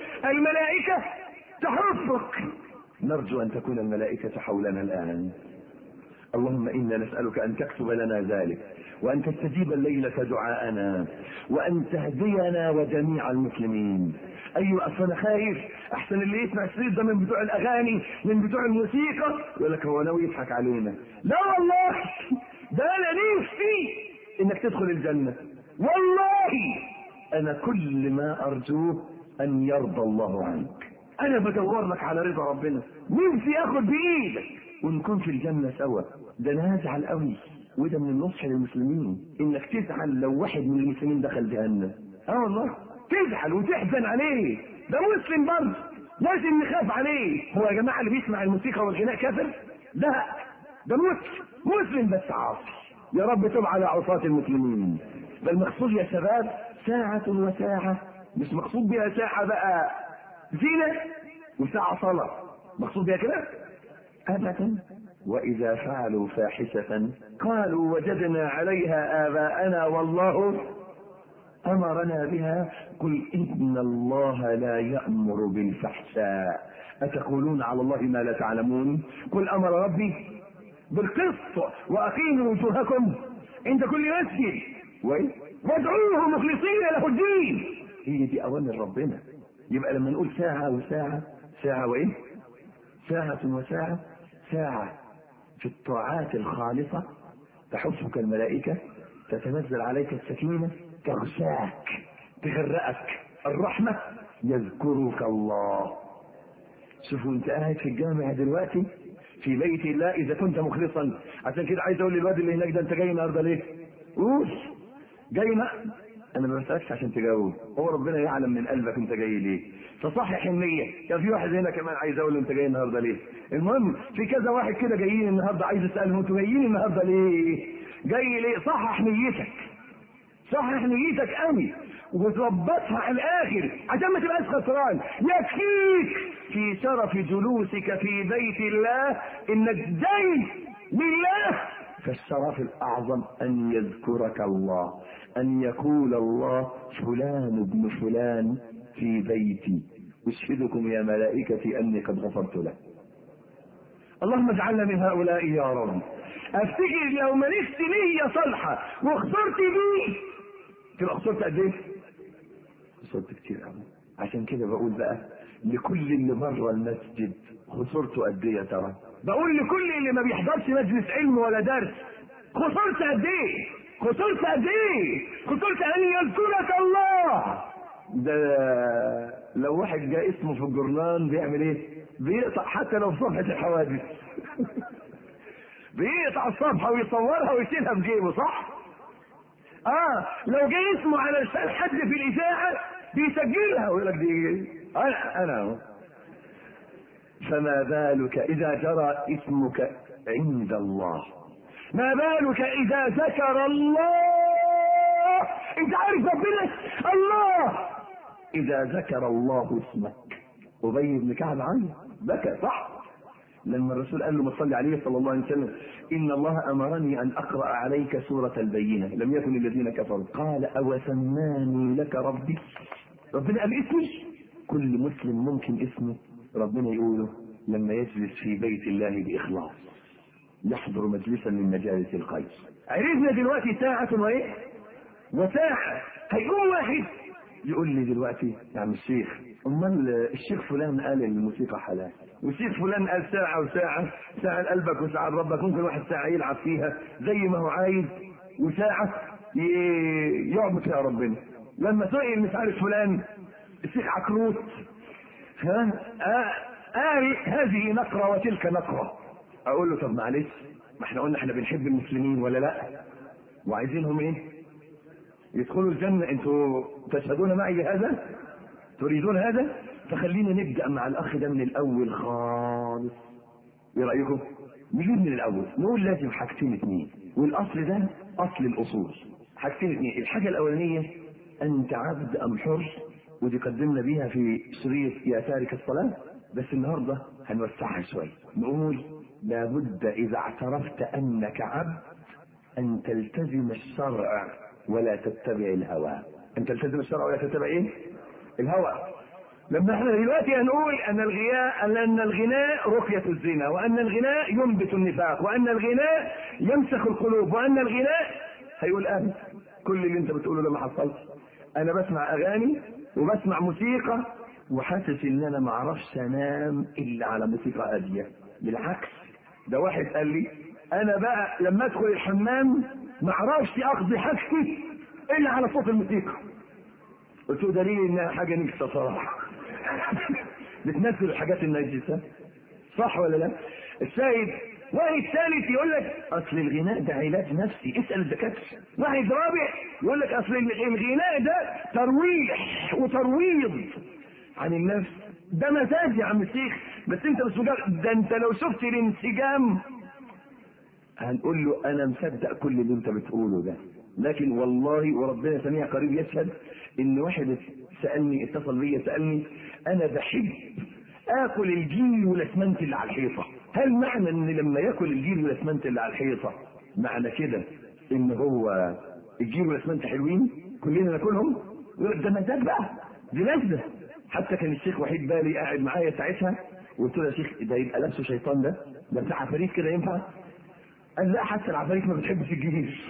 الملائكة تحفك نرجو ان تكون الملائكة حولنا الان اللهم إنا نسألك أن تكتب لنا ذلك وأن تستجيب الليلة دعاءنا وأن تهدينا وجميع المسلمين أيوة أصل أنا خايف أحسن اللي يسمع الشريط ده من بتوع الأغاني من بتوع الموسيقى يقول لك هو ناوي يضحك علينا لا والله ده أنا نفسي إنك تدخل الجنة والله أنا كل ما أرجوه أن يرضى الله عنك أنا بدور لك على رضا ربنا نفسي آخد بإيدك ونكون في الجنة سوا ده أنا هزعل قوي وده من النصح للمسلمين إنك تزعل لو واحد من المسلمين دخل جهنم اه والله تزعل وتحزن عليه ده مسلم برضه لازم نخاف عليه هو يا جماعة اللي بيسمع الموسيقى والغناء كافر لا ده مسلم مسلم بس عاصي يا رب تب على عصاة المسلمين بل مقصود يا شباب ساعة وساعة مش مقصود بها ساعة بقى زينة وساعة صلاة مقصود بها كده أبدا وإذا فعلوا فاحشة قالوا وجدنا عليها آباءنا والله أمرنا بها قل إن الله لا يأمر بالفحشاء أتقولون على الله ما لا تعلمون قل أمر ربي بالقسط وأقيموا وجوهكم عند كل مسجد وادعوه مخلصين له الدين هي دي أوامر ربنا يبقى لما نقول ساعة وساعة ساعة وإيه؟ ساعة وساعة ساعة في الطاعات الخالصة تحفك الملائكة تتنزل عليك السكينة تغشاك تغرقك الرحمة يذكرك الله شوفوا انت قاعد في الجامع دلوقتي في بيت الله اذا كنت مخلصا عشان كده عايز اقول للواد اللي هناك ده انت جاي النهارده ليه؟ قول جاي ما انا ما بسالكش عشان تجاوب هو ربنا يعلم من قلبك انت جاي ليه فصحح النيه كان في واحد هنا كمان عايز اقول له انت جاي النهارده ليه المهم في كذا واحد كده جايين النهارده عايز اسالهم انتوا جايين النهارده ليه جاي ليه صحح نيتك صحح نيتك قوي وتظبطها على الاخر عشان ما تبقاش خسران يكفيك في شرف جلوسك في بيت الله انك جاي لله فالشرف الاعظم ان يذكرك الله ان يقول الله فلان ابن فلان في بيتي اشهدكم يا ملائكتي اني قد غفرت له اللهم اجعلنا من هؤلاء يا رب افتكر لو مالكت نية صالحة وخسرت بيه تبقى خسرت قد ايه؟ خسرت كتير قوي عشان كده بقول بقى لكل اللي بره المسجد خسرته قد ايه يا ترى؟ بقول لكل اللي ما بيحضرش مجلس علم ولا درس خسرت قد ايه؟ خسرت قد ايه؟ خسرت ان يذكرك الله ده لو واحد جاء اسمه في الجرنان بيعمل ايه؟ بيقطع حتى لو في صفحة الحوادث بيقطع الصفحة ويصورها ويشيلها في جيبه صح؟ اه لو جاي اسمه على لسان حد في الإذاعة بيسجلها ويقول لك دي انا انا اهو فما بالك إذا جرى اسمك عند الله ما بالك إذا ذكر الله أنت عارف ربنا الله إذا ذكر الله اسمك أبي بن كعب عنه بكى صح لما الرسول قال له ما تصلي عليه صلى الله عليه وسلم إن الله أمرني أن أقرأ عليك سورة البينة لم يكن الذين كفروا قال أو سماني لك ربي ربنا قال اسمي كل مسلم ممكن اسمه ربنا يقوله لما يجلس في بيت الله بإخلاص يحضر مجلسا من مجالس الخير عرفنا دلوقتي ساعة وإيه وساعة هيقوم واحد يقول لي دلوقتي يا عم الشيخ امال الشيخ فلان قال الموسيقى حلال والشيخ فلان قال ساعة وساعة ساعة لقلبك وساعة لربك ممكن واحد ساعة يلعب فيها زي ما هو عايز وساعة يعبد فيها ربنا لما سئل مش عارف فلان الشيخ عكروت ها قال هذه نقرة وتلك نقرة اقول له طب معلش ما احنا قلنا احنا بنحب المسلمين ولا لا وعايزينهم ايه يدخلوا الجنة انتوا تشهدون معي هذا تريدون هذا فخلينا نبدأ مع الأخ ده من الأول خالص ايه رأيكم نجيب من الأول نقول لازم حاجتين اتنين والأصل ده أصل الأصول حاجتين اتنين الحاجة الأولانية أنت عبد أم حر ودي قدمنا بيها في شريط يا تارك الصلاة بس النهاردة هنوسعها شوية نقول لابد إذا اعترفت أنك عبد أن تلتزم الشرع ولا تتبع الهوى أن تلتزم الشرع ولا تتبع إيه؟ الهوى لما احنا دلوقتي هنقول ان الغناء ان الغناء رقية الزنا وان الغناء ينبت النفاق وان الغناء يمسخ القلوب وان الغناء هيقول انا كل اللي انت بتقوله ده ما حصلش انا بسمع اغاني وبسمع موسيقى وحاسس ان انا ما اعرفش انام الا على موسيقى هاديه بالعكس ده واحد قال لي انا بقى لما ادخل الحمام ما اعرفش اقضي حاجتي الا على صوت الموسيقى قلت له دليل انها حاجه نكسه صراحه بتنزل الحاجات النجسه صح ولا لا؟ السيد واحد ثالث يقول لك اصل الغناء ده علاج نفسي اسال الدكاتره واحد رابع يقول لك اصل الغناء ده ترويح وترويض عن النفس ده مزاج يا عم الشيخ بس انت مش مجرد ده انت لو شفت الانسجام هنقول له انا مصدق كل اللي انت بتقوله ده لكن والله وربنا سميع قريب يشهد ان واحد سالني اتصل بيا سالني انا بحب اكل الجيل والاسمنت اللي على الحيطه هل معنى ان لما ياكل الجيل والاسمنت اللي على الحيطه معنى كده ان هو الجيل والاسمنت حلوين كلنا ناكلهم ده مزاج بقى دي لذه حتى كان الشيخ وحيد بالي قاعد معايا ساعتها وقلت له يا شيخ ده يبقى لابسه شيطان ده ده بتاع عفاريت كده ينفع قال لا حتى العفاريت ما بتحبش الجيش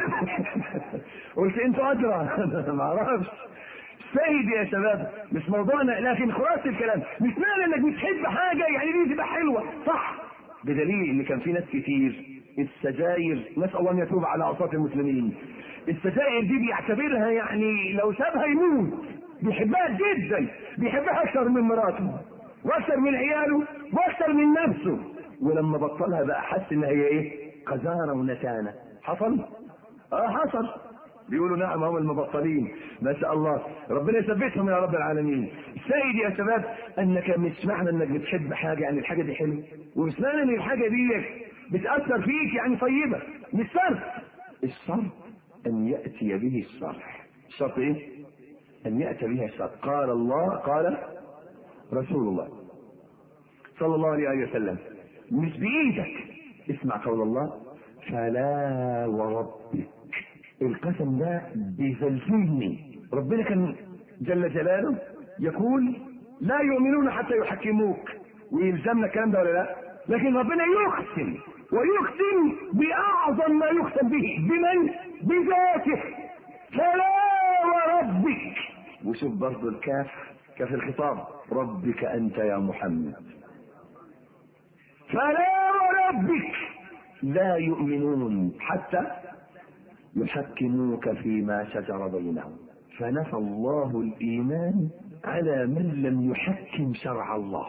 قلت انتوا ادرى ما اعرفش سيد يا شباب مش موضوعنا لكن خلاصه الكلام مش معنى انك بتحب حاجه يعني دي تبقى حلوه صح بدليل ان كان في ناس كتير السجاير نسال الله ان يتوب على عصاة المسلمين السجاير دي بيعتبرها يعني لو سابها يموت بيحبها جدا بيحبها اكثر من مراته واكثر من عياله واكثر من نفسه ولما بطلها بقى حس ان هي ايه قذاره ونتانه حصل اه حصل بيقولوا نعم هم المبطلين ما شاء الله ربنا يثبتهم يا رب العالمين السيد يا شباب انك مش معنى انك بتحب حاجه يعني الحاجه دي حلوه ومش معنى ان الحاجه دي بتاثر فيك يعني طيبه مش شرط الشرط ان ياتي به الشرح الشرط ايه ان ياتي به الشرح قال الله قال رسول الله صلى الله عليه وسلم مش بايدك اسمع قول الله فلا وربك القسم ده بيزلزلني ربنا كان جل جلاله يقول لا يؤمنون حتى يحكموك ويلزمنا الكلام ده ولا لا لكن ربنا يقسم ويقسم باعظم ما يقسم به بمن بذاته فلا وربك وشوف برضه الكاف كاف الخطاب ربك انت يا محمد فلا وربك لا يؤمنون حتى يحكموك فيما شجر بينهم فنفى الله الايمان على من لم يحكم شرع الله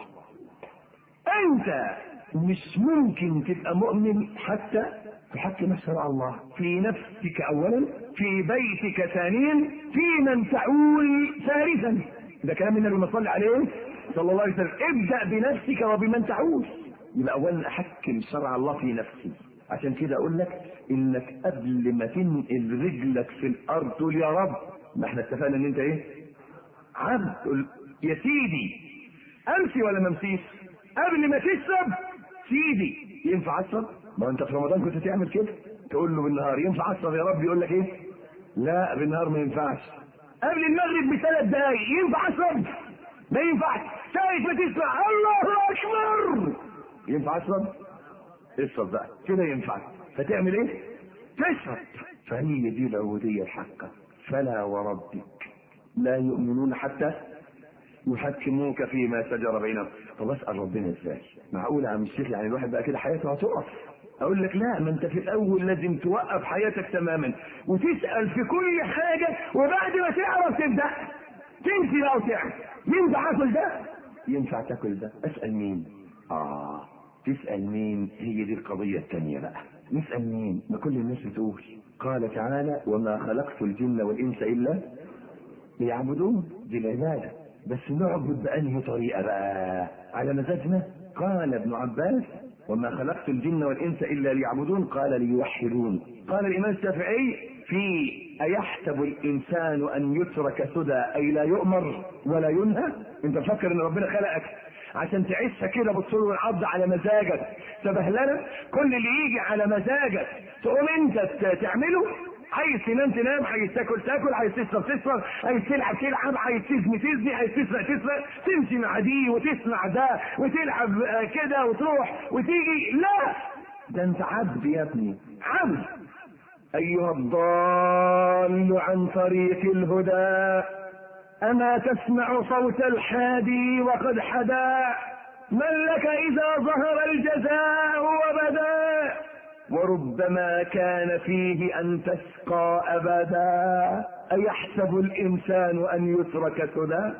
انت مش ممكن تبقى مؤمن حتى تحكم شرع الله في نفسك اولا في بيتك ثانيا في من تعول ثالثا ده كلام النبي صلى عليه صلى الله عليه وسلم ابدا بنفسك وبمن تعول يبقى اولا احكم شرع الله في نفسي عشان كده اقول لك انك قبل ما تنقل رجلك في الارض تقول يا رب ما احنا اتفقنا ان انت ايه عبد تقول يا سيدي امشي ولا ما امشيش قبل ما تشرب سيدي ينفع اشرب ما انت في رمضان كنت تعمل كده تقول له بالنهار ينفع اشرب يا رب يقول لك ايه لا بالنهار ما ينفعش قبل المغرب بثلاث دقايق ينفع اشرب ما ينفعش ساعة ما تسمع الله اكبر ينفع اشرب اشرب بقى كده ينفع فتعمل ايه تشرب فهي دي العبودية الحقة فلا وربك لا يؤمنون حتى يحكموك فيما شجر بينهم طب اسال ربنا ازاي معقول يا عم الشيخ يعني الواحد بقى كده حياته هتقف اقول لك لا ما انت في الاول لازم توقف حياتك تماما وتسال في كل حاجه وبعد ما تعرف تبدا تمشي بقى وتعمل ينفع اكل ده ينفع تاكل ده اسال مين اه تسال مين هي دي القضيه الثانيه بقى نسال مين ما كل الناس بتقول قال تعالى وما خلقت الجن والانس الا ليعبدون دي العباده بس نعبد بأنهي طريقة بقى على مزاجنا قال ابن عباس وما خلقت الجن والإنس إلا ليعبدون قال ليوحدون قال الإمام الشافعي في أيحسب الإنسان أن يترك سدى أي لا يؤمر ولا ينهى أنت مفكر أن ربنا خلقك عشان تعيشها كده بالطول والعرض على مزاجك تبهلله كل اللي يجي على مزاجك تقوم انت تعمله عايز تنام تنام عايز تاكل تاكل عايز تسهر تسهر عايز تلعب تلعب عايز تزني تزني عايز تسرق تسرق تمشي مع دي وتسمع ده وتلعب آه، كده وتروح وتيجي لا ده انت عبد يا ابني عبد أيها الضال عن طريق الهدى أما تسمع صوت الحادي وقد حدا من لك إذا ظهر الجزاء وبدا وربما كان فيه أن تسقى أبدا أيحسب الإنسان أن يترك سدى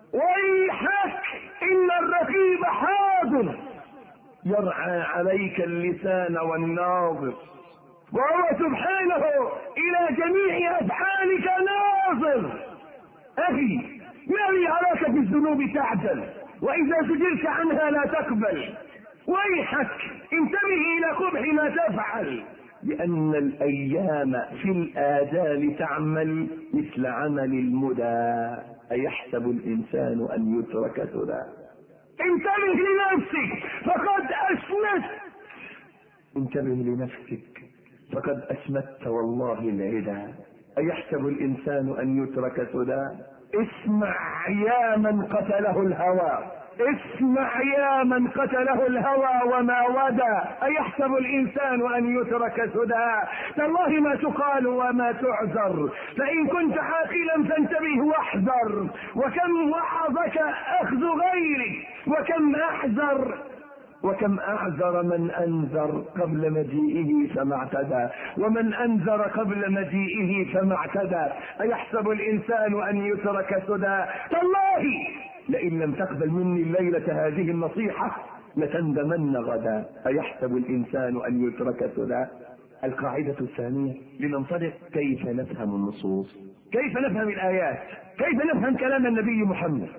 ويحك إن الرقيب حاضر يرعى عليك اللسان والناظر وهو سبحانه إلى جميع أفعالك ناظر أخي ما يراك في الذنوب تعجل وإذا سجلت عنها لا تقبل ويحك انتبه إلى قبح ما تفعل لأن الأيام في الآجال تعمل مثل عمل المدى أيحسب الإنسان أن يترك سدى انتبه لنفسك فقد أسمت انتبه لنفسك فقد أسمت والله العدا أيحسب الإنسان أن يترك سدى اسمع يا من قتله الهوى اسمع يا من قتله الهوى وما ودى أيحسب الإنسان أن يترك سدى تالله ما تقال وما تعذر فإن كنت عاقلا فانتبه واحذر وكم وعظك أخذ غيرك وكم أحذر وكم أعذر من أنذر قبل مجيئه فما اعتدى ومن أنذر قبل مجيئه فما اعتدى أيحسب الإنسان أن يترك سدى تالله لئن لم تقبل مني الليلة هذه النصيحة لتندمن غدا أيحسب الإنسان أن يترك سدى القاعدة الثانية لننطلق كيف نفهم النصوص كيف نفهم الآيات كيف نفهم كلام النبي محمد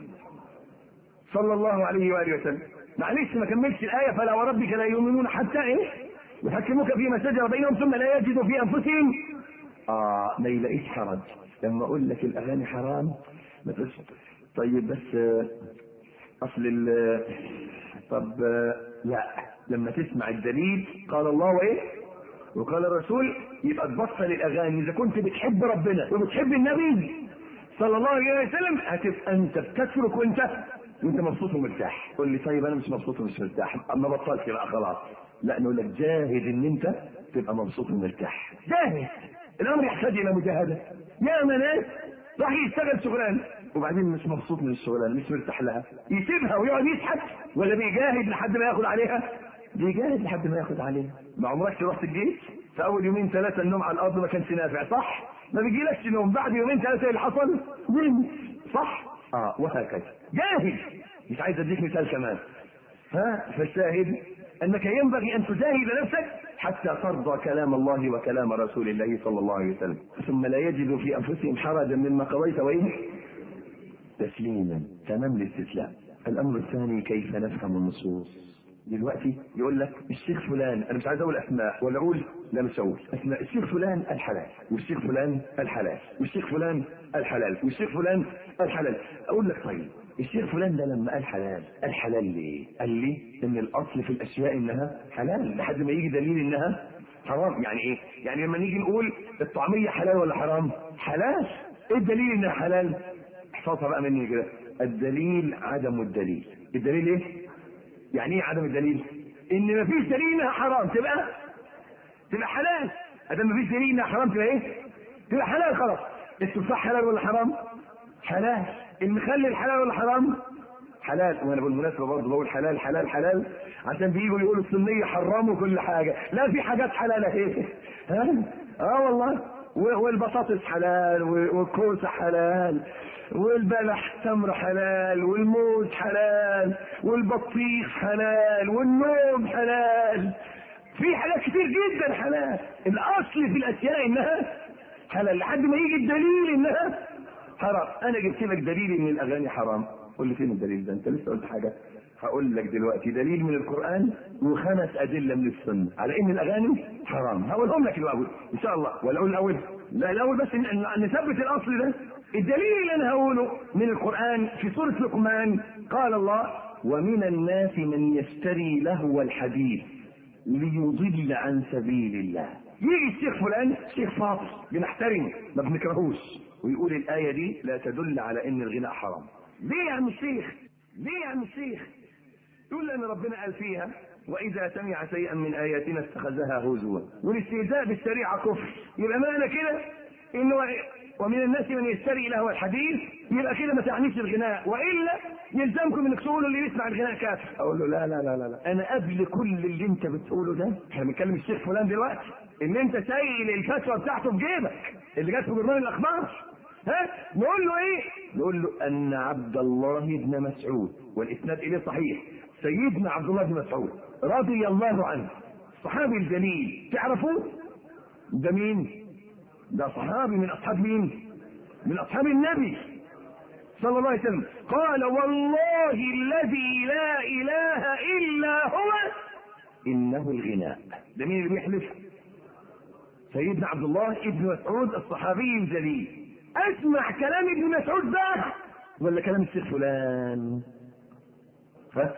صلى الله عليه وآله وسلم معلش ما كملتش الآية فلا وربك لا يؤمنون حتى إيه يحكموك فيما شجر بينهم ثم لا يجدوا في أنفسهم آه ما يلاقيش حرج لما أقول لك الأغاني حرام ما تقولش طيب بس آه، أصل ال طب آه، لا لما تسمع الدليل قال الله وإيه وقال الرسول يبقى تبطل الأغاني إذا كنت بتحب ربنا وبتحب النبي صلى الله عليه وسلم هتبقى أنت بتترك وأنت وأنت مبسوط ومرتاح قول لي طيب أنا مش مبسوط ومش مرتاح أما بطلت بقى خلاص لا نقول لك جاهد إن أنت تبقى مبسوط ومرتاح جاهز الأمر يحتاج إلى مجاهدة يا ناس راح يشتغل شغلانة وبعدين مش مبسوط من الشغلانه مش مرتاح لها يسيبها ويقعد يضحك ولا بيجاهد لحد ما ياخد عليها بيجاهد لحد ما ياخد عليه ما عمركش رحت الجيش في اول يومين ثلاثه النوم على الارض ما كانش نافع صح ما بيجيلكش نوم بعد يومين ثلاثه إيه اللي حصل نمت صح اه وهكذا جاهد مش عايز اديك مثال كمان ها فالشاهد انك ينبغي ان تجاهد نفسك حتى ترضى كلام الله وكلام رسول الله صلى الله عليه وسلم ثم لا يجدوا في انفسهم حرجا مما قضيت وايه تسليما تمام الاستسلام الامر الثاني كيف نفهم النصوص دلوقتي يقول لك الشيخ فلان انا مش عايز اقول اسماء ولا اقول لا مش هقول اسماء الشيخ فلان الحلال والشيخ فلان الحلال والشيخ فلان الحلال والشيخ فلان الحلال اقول لك طيب الشيخ فلان ده لما قال حلال قال حلال ليه؟ قال لي ان الاصل في الاشياء انها حلال لحد ما يجي دليل انها حرام يعني ايه؟ يعني لما نيجي نقول الطعميه حلال ولا حرام؟ حلال ايه الدليل انها حلال؟ احفظها بقى مني كده الدليل عدم الدليل الدليل ايه؟ يعني ايه عدم الدليل؟ ان مفيش دليل انها حرام تبقى تبقى حلال ادام مفيش دليل انها حرام تبقى ايه؟ تبقى حلال خلاص التفاح حلال ولا حرام؟ حلال المخلل حلال ولا حرام؟ حلال وانا بالمناسبه برضه بقول حلال حلال حلال عشان بييجوا يقولوا السنيه حرموا كل حاجه لا في حاجات حلال اهي ها اه والله و- والبطاطس حلال و- والكوسه حلال والبلح تمر حلال والموز حلال والبطيخ حلال والنوم حلال في حاجات كتير جدا حلال الاصل في الاشياء انها حلال لحد ما يجي الدليل انها حرام انا جبت لك دليل ان الاغاني حرام قول لي فين الدليل ده انت لسه قلت حاجه هقول لك دلوقتي دليل من القران وخمس ادله من السنه على ان الاغاني حرام هقولهم لك الاول ان شاء الله ولا اقول الاول لا الاول بس ن- ن- نثبت الاصل ده الدليل اللي انا هقوله من القران في سوره لقمان قال الله ومن الناس من يشتري لهو الحديث ليضل عن سبيل الله يجي الشيخ فلان شيخ فاضل بنحترمه ما بنكرهوش ويقول الآية دي لا تدل على إن الغناء حرام ليه يا عم الشيخ ليه يا عم الشيخ يقول لأن ربنا قال فيها وإذا سمع شيئا من آياتنا اتخذها هزوا والاستهزاء بالشريعة كفر يبقى معنى كده إنه ومن الناس من يشتري له الحديث يبقى كده ما تعنيش الغناء والا يلزمكم انك تقولوا اللي يسمع الغناء كافر اقول له لا لا لا لا, لا. انا قبل كل اللي انت بتقوله ده احنا بنتكلم الشيخ فلان دلوقتي ان انت شايل الفتوى بتاعته في جيبك اللي جت في برنامج الاخبار ها نقول له ايه نقول له ان عبد الله بن مسعود والاسناد اليه صحيح سيدنا عبد الله بن مسعود رضي الله عنه الصحابي الجليل تعرفوه ده مين ده صحابي من اصحاب مين من اصحاب النبي صلى الله عليه وسلم قال والله الذي لا اله الا هو انه الغناء ده مين اللي بيحلف سيدنا عبد الله ابن مسعود الصحابي الجليل اسمع كلام ابن مسعود بقى ولا كلام الشيخ فلان ها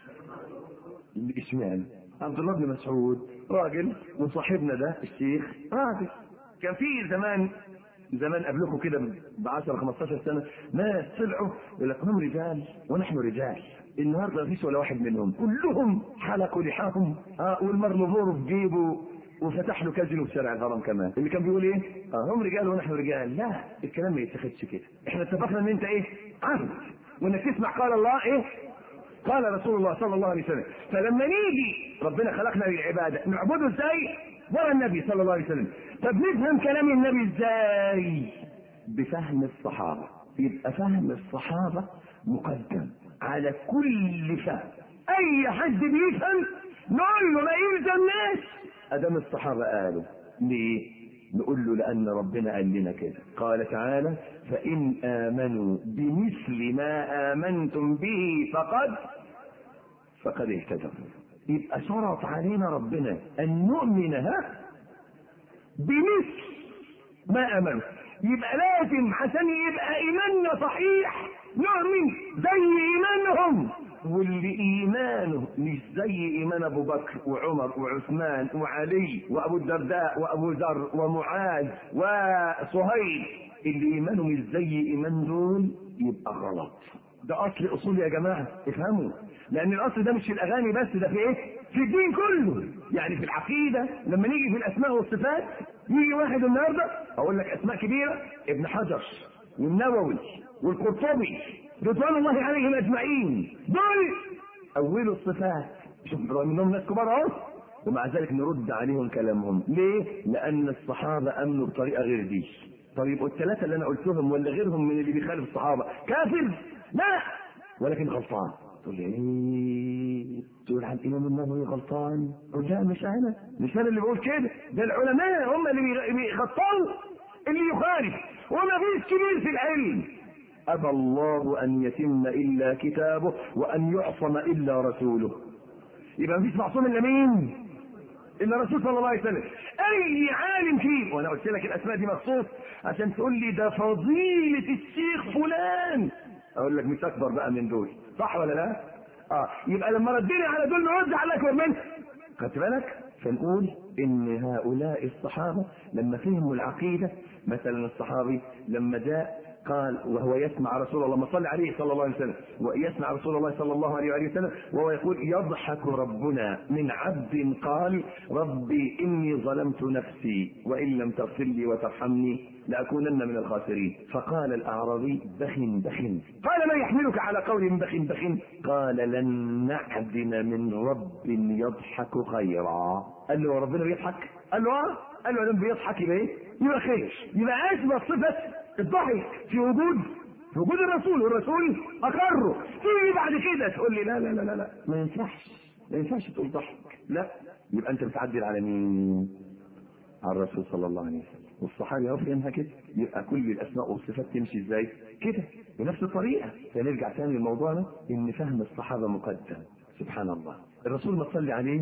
اشمعنى عبد الله بن مسعود راجل وصاحبنا ده الشيخ راجل كان في زمان زمان قبلكم كده ب 10 15 سنه ناس طلعوا يقول لك هم رجال ونحن رجال النهارده مفيش ولا واحد منهم كلهم حلقوا لحاهم اه والمرلبور في جيبه وفتح له كازينو في شارع الهرم كمان اللي كان بيقول ايه اه هم رجال ونحن رجال لا الكلام ما يتاخدش كده احنا اتفقنا ان انت ايه عبد وانك تسمع قال الله ايه قال رسول الله صلى الله عليه وسلم فلما نيجي ربنا خلقنا للعباده نعبده ازاي ورا النبي صلى الله عليه وسلم طب نفهم كلام النبي ازاي بفهم الصحابه يبقى فهم الصحابه مقدم على كل فهم اي حد بيفهم نقول له ما يلزمناش ادام الصحابه قالوا ليه نقول له لأن ربنا قال لنا كده قال تعالى فإن آمنوا بمثل ما آمنتم به فقد فقد اهتدوا يبقى شرط علينا ربنا أن نؤمن ها بمثل ما آمنوا يبقى لازم عشان يبقى إيماننا صحيح نؤمن زي إيمانهم واللي ايمانه مش زي ايمان ابو بكر وعمر وعثمان وعلي وابو الدرداء وابو ذر ومعاذ وصهيب اللي ايمانه مش زي ايمان دول يبقى غلط ده اصل اصول يا جماعه افهموا لان الاصل ده مش في الاغاني بس ده في ايه في الدين كله يعني في العقيده لما نيجي في الاسماء والصفات يجي واحد النهارده اقول لك اسماء كبيره ابن حجر والنووي والقرطبي رضوان الله عليهم اجمعين دول اولوا الصفات شوف رغم انهم ناس كبار اهو ومع ذلك نرد عليهم كلامهم ليه؟ لان الصحابه امنوا بطريقه غير دي طيب والثلاثه اللي انا قلتهم ولا غيرهم من اللي بيخالف الصحابه كافر لا ولكن غلطان تقول لي ايه تقول عن الامام النووي غلطان قول لا مش انا مش انا اللي بقول كده ده العلماء هم اللي بيغطوا اللي يخالف وما فيش كبير في العلم أبى الله أن يتم إلا كتابه وأن يعصم إلا رسوله يبقى مفيش معصوم إلا مين؟ إلا الرسول صلى الله عليه وسلم أي عالم فيه وأنا قلت لك الأسماء دي مخصوص عشان تقول لي ده فضيلة الشيخ فلان أقول لك مش أكبر بقى من دول صح ولا لا؟ آه يبقى لما ردينا على دول نرد على الأكبر منه خدت بالك؟ فنقول ان هؤلاء الصحابه لما فهموا العقيده مثلا الصحابي لما جاء قال وهو يسمع رسول الله ما صلى عليه صلى الله عليه وسلم ويسمع رسول الله صلى الله عليه وآله وسلم وهو يقول يضحك ربنا من عبد قال ربي إني ظلمت نفسي وإن لم تغفر لي وترحمني لأكونن من الخاسرين فقال الأعرابي بخ بخ قال ما يحملك على قول بخ بخ قال لن نعدم من رب يضحك خيرا قال له ربنا بيضحك قال له اه قال له لما بيضحك يبقى ايه يبقى خير يبقى اثبت صفه الضحك في وجود في وجود الرسول والرسول اقره تيجي بعد كده تقول لي لا لا لا لا, لا. ما ينفعش ما ينفعش تقول ضحك لا يبقى انت بتعدل على مين على الرسول صلى الله عليه وسلم والصحابي هو فهمها كده يبقى كل الاسماء والصفات تمشي ازاي كده بنفس الطريقه فنرجع تاني لموضوعنا ان فهم الصحابه مقدم سبحان الله الرسول ما تصلي عليه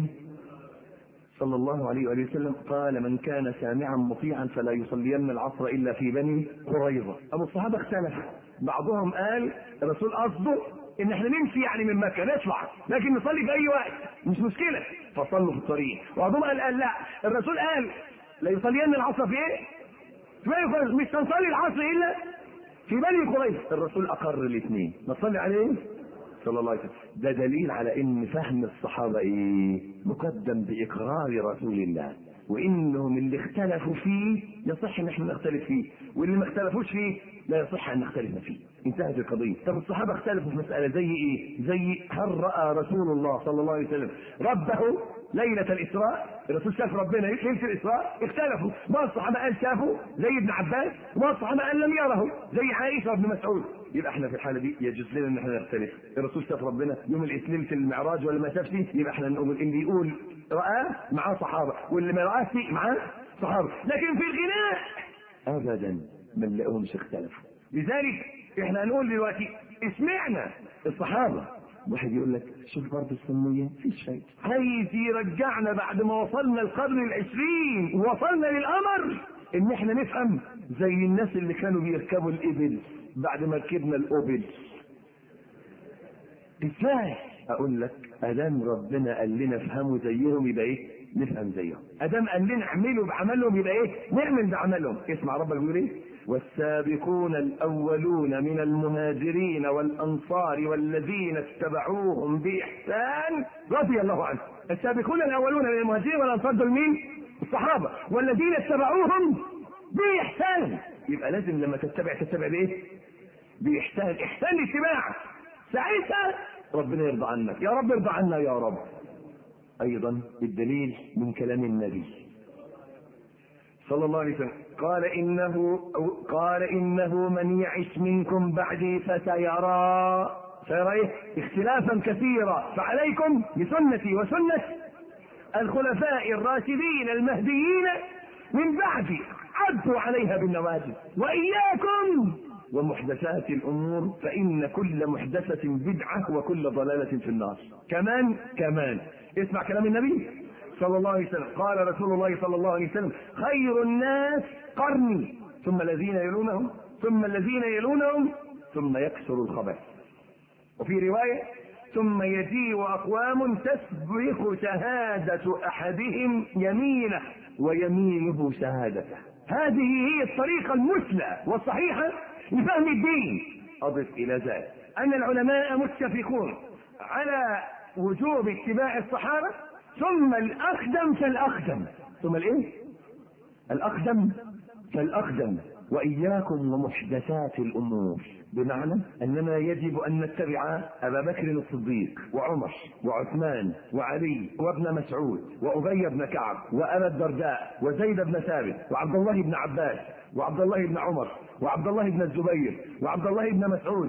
صلى الله عليه وآله وسلم قال من كان سامعا مطيعا فلا يصلين العصر إلا في بني قريظة أبو الصحابة اختلف بعضهم قال الرسول قصده ان احنا نمشي يعني من مكه نطلع لكن نصلي في اي وقت مش مشكله فصلوا في الطريق وبعضهم قال قال لا الرسول قال لا يصلين العصر في ايه؟ في بني قريظه مش هنصلي العصر الا في بني قريظه الرسول اقر الاثنين ما تصلي عليه صلى الله عليه وسلم ده دليل على ان فهم الصحابه ايه مقدم باقرار رسول الله وانهم اللي اختلفوا فيه يصح ان احنا نختلف فيه واللي ما اختلفوش فيه لا يصح ان نختلف فيه انتهت القضيه طب الصحابه اختلفوا في مساله زي ايه زي هل راى رسول الله صلى الله عليه وسلم ربه ليلة الإسراء الرسول شاف ربنا ليلة الإسراء اختلفوا بعض الصحابة قال شافه زي ابن عباس وبعض الصحابة قال لم يره زي عائشة وابن مسعود يبقى احنا في الحالة دي يجوز لنا ان احنا نختلف الرسول شاف ربنا يوم الاثنين في المعراج ولا ما شافش يبقى احنا نقول اللي يقول رآه معاه صحابة واللي ما رآش معاه صحابة لكن في الغناء أبدا ما نلاقيهمش اختلفوا لذلك احنا هنقول دلوقتي اسمعنا الصحابة واحد يقول لك شوف برضه السنية مفيش فايدة عايز يرجعنا بعد ما وصلنا القرن العشرين ووصلنا للقمر ان احنا نفهم زي الناس اللي كانوا بيركبوا الابل بعد ما ركبنا الاوبل ازاي اقول لك ادام ربنا قال لنا افهموا زيهم يبقى ايه نفهم زيهم ادام قال لنا اعملوا بعملهم يبقى ايه نعمل بعملهم اسمع ربك بيقول ايه والسابقون الأولون من المهاجرين والأنصار والذين اتبعوهم بإحسان رضي الله عنهم السابقون الأولون من المهاجرين والأنصار دول مين؟ الصحابة والذين اتبعوهم بإحسان يبقى لازم لما تتبع تتبع بإيه؟ بإحسان إحسان الاتباع ساعتها ربنا يرضى عنك يا رب ارضى عنا يا رب أيضا الدليل من كلام النبي صلى الله عليه وسلم قال إنه قال إنه من يعش منكم بعدي فسيرى سيرى إيه؟ اختلافا كثيرا فعليكم بسنتي وسنة الخلفاء الراشدين المهديين من بعدي عدوا عليها بالنواجذ وإياكم ومحدثات الأمور فإن كل محدثة بدعة وكل ضلالة في النار كمان كمان اسمع كلام النبي صلى الله عليه وسلم قال رسول الله صلى الله عليه وسلم خير الناس قرني ثم الذين يلونهم ثم الذين يلونهم ثم يكثر الخبث وفي رواية ثم يجيء أقوام تسبق شهادة أحدهم يمينه ويمينه شهادته هذه هي الطريقة المثلى والصحيحة لفهم الدين أضف إلى ذلك أن العلماء متفقون على وجوب اتباع الصحابة ثم الأقدم فالأقدم ثم الإيه؟ الأقدم فالأقدم وإياكم ومحدثات الأمور بمعنى أننا يجب أن نتبع أبا بكر الصديق وعمر وعثمان وعلي وابن مسعود وأبي بن كعب وأبا الدرداء وزيد بن ثابت وعبد الله بن عباس وعبد الله بن عمر وعبد الله بن الزبير وعبد الله بن مسعود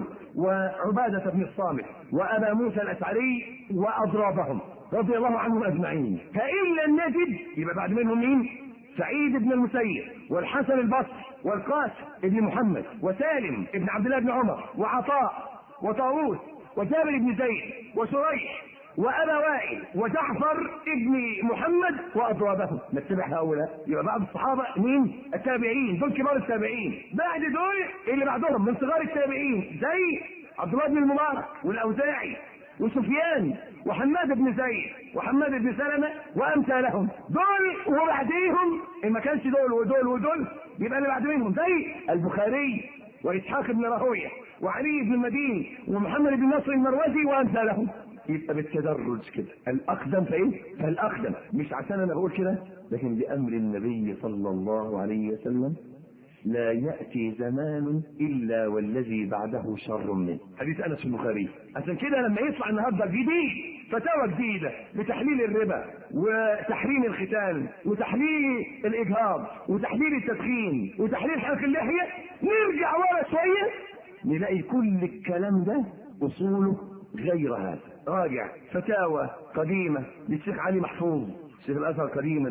وعبادة بن الصامت وأبا موسى الأشعري وأضرابهم رضي الله عنهم أجمعين فإن لم نجد يبقى بعد منهم مين؟ سعيد بن المسيب والحسن البصري والقاسم بن محمد وسالم بن عبد الله بن عمر وعطاء وطاووس وجابر بن زيد وشريح وابا وائل وجعفر ابن محمد واضرابهم نتبع هؤلاء يبقى بعض الصحابه مين؟ التابعين دول كبار التابعين بعد دول اللي بعدهم من صغار التابعين زي عبد الله بن المبارك والاوزاعي وسفيان وحماد بن زيد وحماد بن سلمة وأمثالهم دول وبعديهم إن ما كانش دول ودول ودول يبقى اللي بعد منهم زي البخاري وإسحاق بن راهويه وعلي بن المديني ومحمد بن نصر المروزي وأمثالهم يبقى بالتدرج كده الأقدم فإيه؟ فالأقدم مش عشان أنا بقول كده لكن بأمر النبي صلى الله عليه وسلم لا يأتي زمان إلا والذي بعده شر منه حديث أنس البخاري عشان كده لما يطلع النهارده جديد فتاوى جديدة بتحليل الربا وتحريم الختان وتحليل الإجهاض وتحليل التدخين وتحليل حلق اللحية نرجع ورا شوية نلاقي كل الكلام ده أصوله غير هذا راجع فتاوى قديمة للشيخ علي محفوظ شيخ الازهر قديما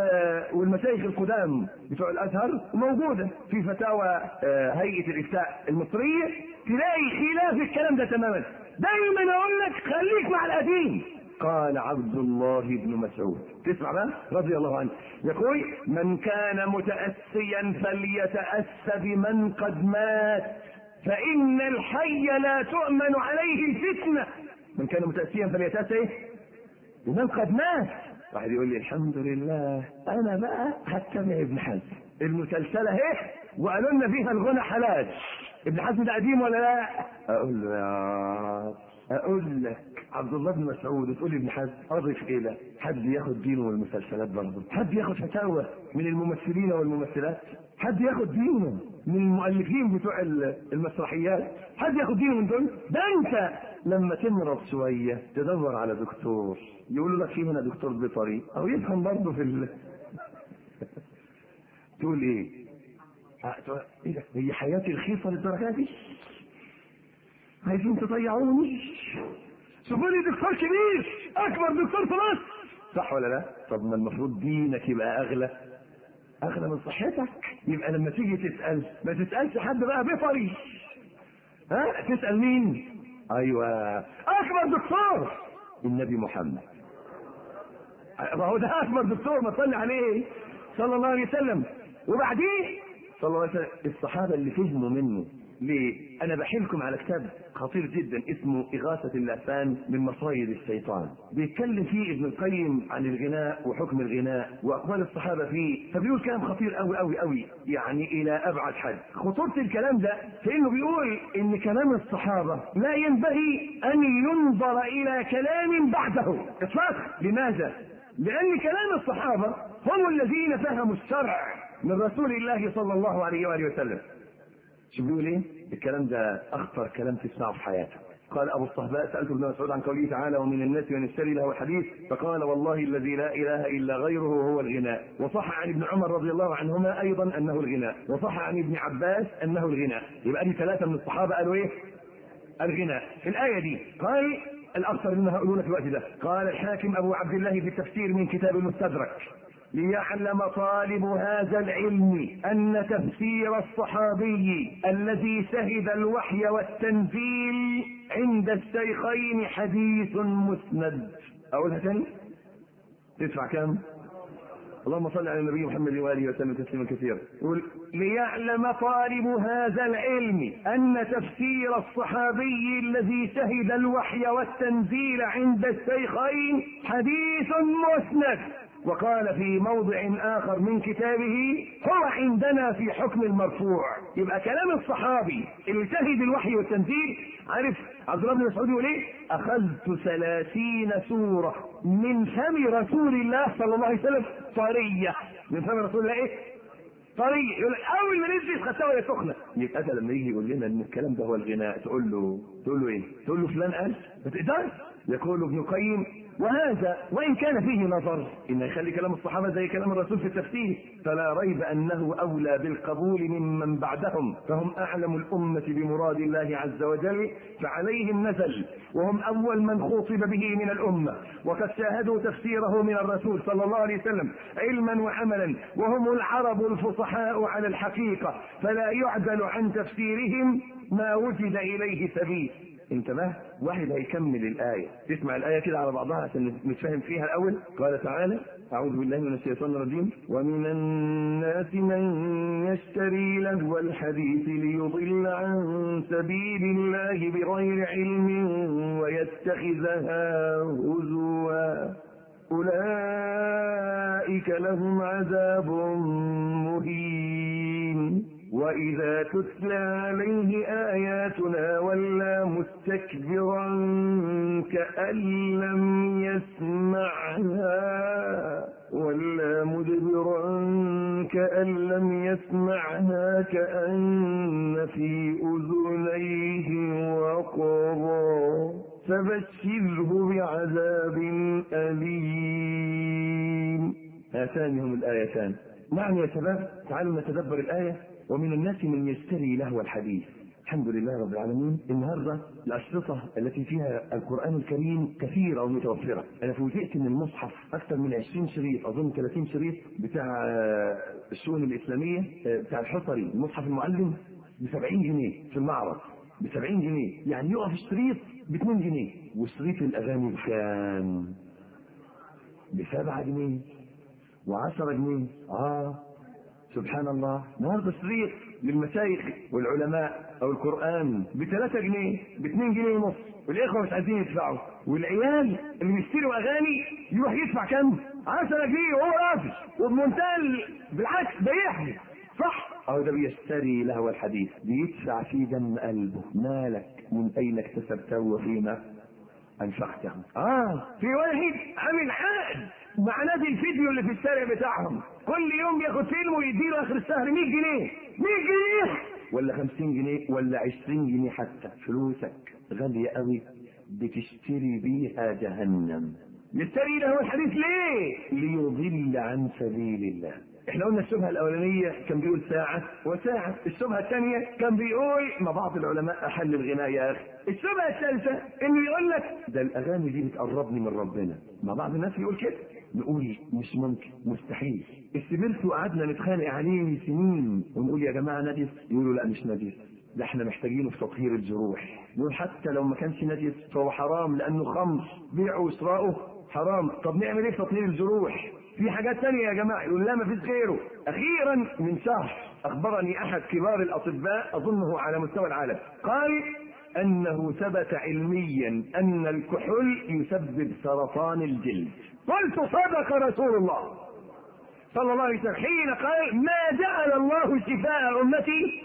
والمشايخ القدام بتوع الازهر موجوده في فتاوى هيئه الافتاء المصريه تلاقي خلاف الكلام ده تماما دايما اقول لك خليك مع القديم قال عبد الله بن مسعود تسمع بقى رضي الله عنه يقول من كان متأسيا فليتأس بمن قد مات فإن الحي لا تؤمن عليه الفتنة من كان متأسيا فليتأس ايه بمن قد مات واحد يقول لي الحمد لله انا بقى هتبع ابن حزم المسلسله اهي وقالوا لنا فيها الغنى حلال ابن حزم ده قديم ولا لا؟ اقول له يا اقول لك عبد الله بن مسعود تقول لي ابن حزم اضف الى حد ياخد دينه من المسلسلات برضه حد ياخد فتاوى من الممثلين والممثلات حد ياخد دينه من المؤلفين بتوع المسرحيات حد ياخد دينه من دول ده انت لما تمرض شويه تدور على دكتور يقولوا لك في هنا دكتور بيطري او يفهم برضه في ال... تقول ايه؟ ايه ده؟ هي حياتي رخيصه للدرجه دي؟ عايزين تضيعوني شوفوا لي دكتور كبير اكبر دكتور في مصر صح ولا لا؟ طب ما المفروض دينك يبقى اغلى اغلى من صحتك يبقى لما تيجي تسال ما تسالش حد بقى بيطري ها تسال مين؟ ايوه اكبر دكتور النبي محمد ما هو ده اكبر دكتور ما تصلي عليه صلى الله عليه وسلم وبعديه صلى الله عليه وسلم الصحابه اللي فهموا منه ليه؟ أنا بحيلكم على كتاب خطير جدا اسمه إغاثة اللهفان من مصايد الشيطان. بيتكلم فيه ابن القيم عن الغناء وحكم الغناء وأقوال الصحابة فيه، فبيقول كلام خطير أوي أوي أوي يعني إلى أبعد حد. خطورة الكلام ده في إنه بيقول إن كلام الصحابة لا ينبغي أن ينظر إلى كلام بعده إطلاقا. لماذا؟ لأن كلام الصحابة هم الذين فهموا الشرع من رسول الله صلى الله عليه وآله وسلم. شوف بيقول ايه؟ الكلام ده اخطر كلام تسمعه في حياتك. قال ابو الصهباء سالت ابن مسعود عن قوله تعالى ومن الناس من يشتري له الحديث فقال والله الذي لا اله الا غيره هو الغناء وصح عن ابن عمر رضي الله عنهما ايضا انه الغناء وصح عن ابن عباس انه الغناء يبقى دي ثلاثه من الصحابه قالوا ايه؟ الغناء في الايه دي قال الاكثر مما هؤلاء في الوقت ده قال الحاكم ابو عبد الله في التفسير من كتاب المستدرك ليعلم طالب هذا العلم ان تفسير الصحابي الذي شهد الوحي والتنزيل عند الشيخين حديث مسند اقولها تاني تدفع كام اللهم صل على النبي محمد واله وسلم تسليما كثيرا يقول ليعلم طالب هذا العلم ان تفسير الصحابي الذي شهد الوحي والتنزيل عند الشيخين حديث مسند وقال في موضع اخر من كتابه هو عندنا في حكم المرفوع يبقى كلام الصحابي اللي شهد الوحي والتنزيل عارف عبد الله بن مسعود يقول ايه اخذت ثلاثين سوره من فم رسول الله صلى الله عليه وسلم طريه من فم رسول الله ايه طريه يقول لك اول ما نزلت خدتها وهي سخنه يبقى ده لما يجي يقول لنا ان الكلام ده هو الغناء تقول له تقول له ايه؟ تقول له فلان قال ما تقدرش يقول ابن القيم وهذا وان كان فيه نظر ان يخلي كلام الصحابه زي كلام الرسول في التفسير فلا ريب انه اولى بالقبول ممن بعدهم فهم اعلم الامه بمراد الله عز وجل فعليهم نزل وهم اول من خوطب به من الامه وقد شاهدوا تفسيره من الرسول صلى الله عليه وسلم علما وعملا وهم العرب الفصحاء على الحقيقه فلا يعدل عن تفسيرهم ما وجد اليه سبيل انتبه واحد هيكمل الآية تسمع الآية كده على بعضها عشان نتفهم فيها الأول قال تعالى أعوذ بالله من الشيطان الرجيم ومن الناس من يشتري لهو الحديث ليضل عن سبيل الله بغير علم ويتخذها هزوا أولئك لهم عذاب مهين وإذا تتلى عليه آياتنا ولى مستكبرا كأن لم يسمعها ولا مدبرا كأن لم يسمعها كأن في أذنيه وقرا فبشره بعذاب أليم هاتان هم الآيتان نعم يا شباب تعالوا نتدبر الآية ومن الناس من يشتري لهو الحديث الحمد لله رب العالمين النهارده الاشرطه التي فيها القران الكريم كثيره ومتوفره انا فوجئت ان المصحف اكثر من 20 شريط اظن 30 شريط بتاع الشؤون الاسلاميه بتاع الحصري المصحف المعلم ب 70 جنيه في المعرض ب 70 جنيه يعني يقف الشريط ب 2 جنيه وشريط الاغاني بكام؟ ب 7 جنيه و10 جنيه اه سبحان الله النهارده شريط للمشايخ والعلماء او القران ب 3 جنيه ب 2 جنيه ونص والاخوه مش عايزين يدفعوا والعيال اللي بيشتروا اغاني يروح يدفع كام؟ 10 جنيه وهو رافض وبمنتهى ال- بالعكس ده يحلف صح أو ده بيشتري لهو الحديث بيدفع في دم قلبه مالك من أين اكتسبته وفيما أنفقته اه في واحد عامل عقد مع نادي الفيديو اللي في الشارع بتاعهم كل يوم ياخد فيلم ويديله اخر الشهر 100 جنيه 100 جنيه ولا خمسين جنيه ولا عشرين جنيه حتى فلوسك غالية قوي بتشتري بيها جهنم يشتري له الحديث ليه؟ ليضل عن سبيل الله احنا قلنا الشبهه الاولانيه كان بيقول ساعه وساعه، الشبهه الثانيه كان بيقول ما بعض العلماء أحل الغناء يا أخي الشبهه الثالثه انه يقول لك ده الأغاني دي بتقربني من ربنا ما بعض الناس يقول كده نقول مش ممكن مستحيل استمرت وقعدنا نتخانق عليه سنين ونقول يا جماعة نجس يقولوا لا مش نجس ده احنا محتاجينه في تطهير الجروح نقول حتى لو ما كانش نجس فهو حرام لأنه خمر بيعه وشراؤه حرام طب نعمل ايه في تطهير الجروح في حاجات تانية يا جماعة يقول لا ما فيش غيره أخيرا من شهر أخبرني أحد كبار الأطباء أظنه على مستوى العالم قال أنه ثبت علميا أن الكحول يسبب سرطان الجلد قلت صدق رسول الله صلى الله عليه وسلم حين قال ما جعل الله شفاء امتي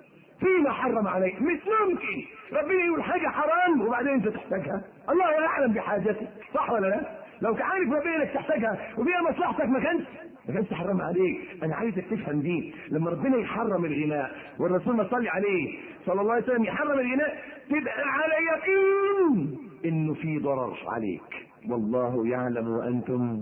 فيما حرم عليه مش ممكن ربنا يقول حاجه حرام وبعدين انت تحتاجها الله يعلم بحاجتك صح ولا لا لو كان عارف ربنا انك تحتاجها وفيها مصلحتك ما كانش ما كانش حرام عليك انا عايزك تفهم دي لما ربنا يحرم الغناء والرسول ما صلي عليه صلى الله عليه وسلم يحرم الغناء تبقى على يقين إنه في ضرر عليك والله يعلم وأنتم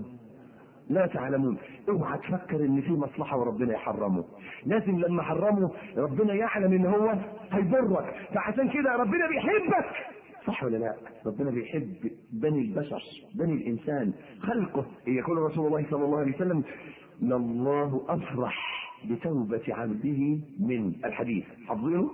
لا تعلمون اوعى تفكر ان في مصلحه وربنا يحرمه لازم لما حرمه ربنا يعلم ان هو هيضرك فعشان كده ربنا بيحبك صح ولا لا ربنا بيحب بني البشر بني الانسان خلقه يقول رسول الله صلى الله عليه وسلم لله افرح بتوبه عبده من الحديث حافظينه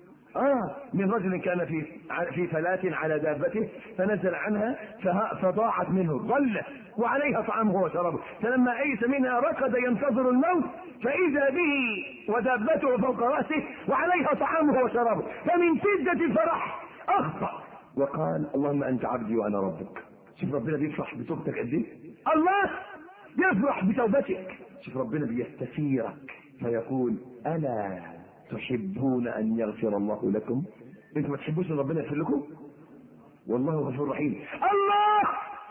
اه من رجل كان في في فلاة على دابته فنزل عنها فها- فضاعت منه ضلت وعليها طعامه وشرابه فلما ايس منها ركض ينتظر الموت فاذا به ودابته فوق راسه وعليها طعامه وشرابه فمن شده الفرح اخطا وقال اللهم انت عبدي وانا ربك شوف ربنا بيفرح بتوبتك قد ايه الله يفرح بتوبتك شوف ربنا بيستثيرك فيقول الا تحبون ان يغفر الله لكم انتوا ما تحبوش ان ربنا يغفر لكم والله غفور رحيم الله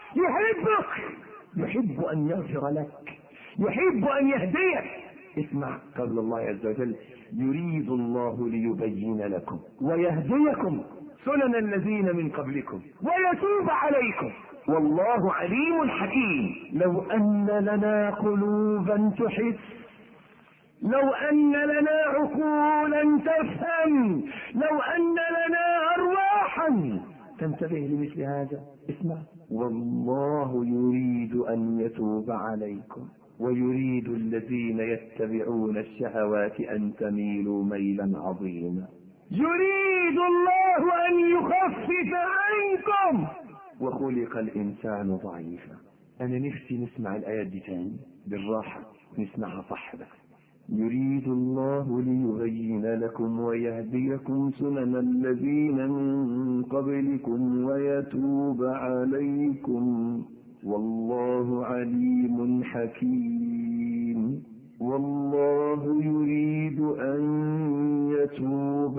يحبك يحب ان يغفر لك يحب ان يهديك اسمع قول الله عز وجل يريد الله ليبين لكم ويهديكم سنن الذين من قبلكم ويتوب عليكم والله عليم حكيم لو ان لنا قلوبا تحس لو أن لنا عقولا تفهم لو أن لنا أرواحا تنتبه لمثل هذا اسمع والله يريد ان يتوب عليكم ويريد الذين يتبعون الشهوات ان تميلوا ميلا عظيما يريد الله أن يخفف عنكم وخلق الانسان ضعيفا انا نفسي نسمع الايات دي تاني بالراحه نسمعها صح بس يريد الله ليبين لكم ويهديكم سنن الذين من قبلكم ويتوب عليكم والله عليم حكيم والله يريد ان يتوب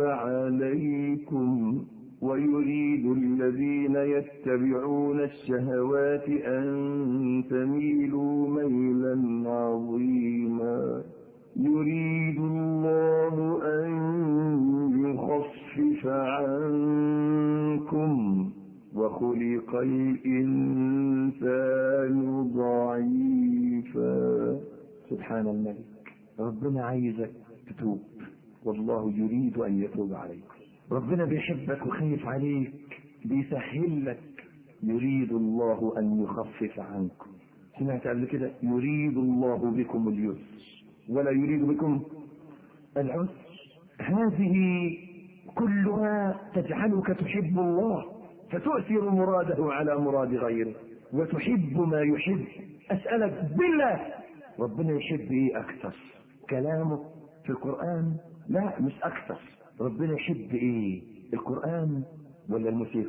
عليكم ويريد الذين يتبعون الشهوات ان تميلوا ميلا عظيما يريد الله ان يخفف عنكم وخلق الانسان ضعيفا سبحان الملك ربنا عايزك تتوب والله يريد ان يتوب عليكم ربنا بيحبك وخايف عليك بيسهل لك يريد الله ان يخفف عنكم سمعت قبل كده يريد الله بكم اليسر ولا يريد بكم العسر هذه كلها تجعلك تحب الله فتؤثر مراده على مراد غيره وتحب ما يحب اسالك بالله ربنا يحب ايه اكثر كلامه في القران لا مش اكثر ربنا يحب ايه القران ولا الموسيقى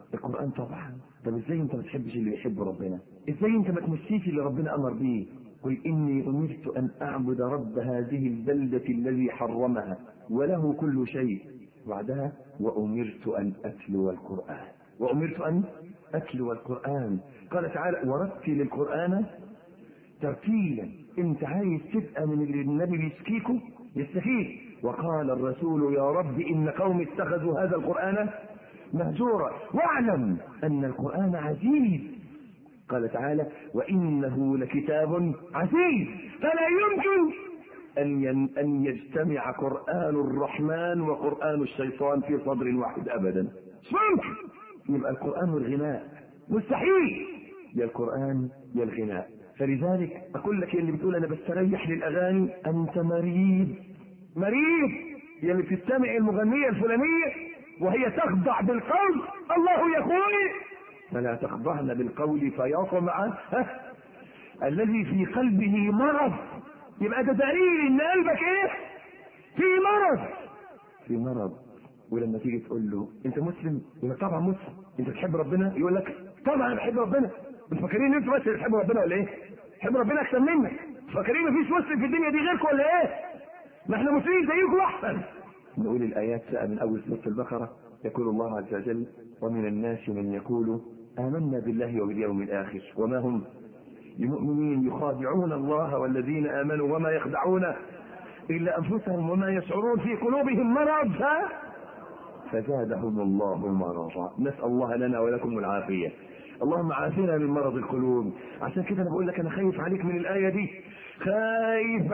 القرآن طبعا طب ازاي انت ما تحبش اللي يحب ربنا ازاي انت ما تمشيش اللي ربنا امر بيه قل اني امرت ان اعبد رب هذه البلدة الذي حرمها وله كل شيء بعدها وامرت ان اتلو القرآن وامرت ان اتلو القرآن قال تعالى ورتل القرآن ترتيلا انت عايز تبقى من اللي النبي بيسكيكوا يستفيد وقال الرسول يا رب ان قوم اتخذوا هذا القرآن مهجورا واعلم ان القرآن عزيز قال تعالى وانه لكتاب عزيز فلا يمكن ان ين ان يجتمع قرآن الرحمن وقرآن الشيطان في صدر واحد ابدا مش ممكن يبقى القرآن والغناء مستحيل يا القرآن يا الغناء فلذلك اقول لك يا اللي بتقول انا بستريح للاغاني انت مريض مريض يا اللي بتستمع المغنية الفلانية وهي تخضع بالقول الله يقول فلا تخضعن بالقول فيطمع الذي في قلبه مرض يبقى ده دليل ان قلبك ايه في مرض في مرض ولما تيجي تقول له انت مسلم يقول لك طبعا مسلم انت بتحب ربنا يقول لك طبعا انا بحب ربنا انتوا فاكرين ان انتوا بس اللي بتحبوا ربنا ولا ايه؟ بتحب ربنا احسن منك فاكرين مفيش مسلم في الدنيا دي غيركم ولا ايه؟ ما احنا مسلمين زيكم احسن نقول الايات بقى من اول سوره البقره يقول الله عز وجل ومن الناس من يقول امنا بالله وباليوم الاخر وما هم بمؤمنين يخادعون الله والذين امنوا وما يخدعون الا انفسهم وما يشعرون في قلوبهم مرض ها فزادهم الله مرضا نسال الله لنا ولكم العافيه اللهم عافنا من مرض القلوب عشان كده انا بقول لك انا خايف عليك من الايه دي خايف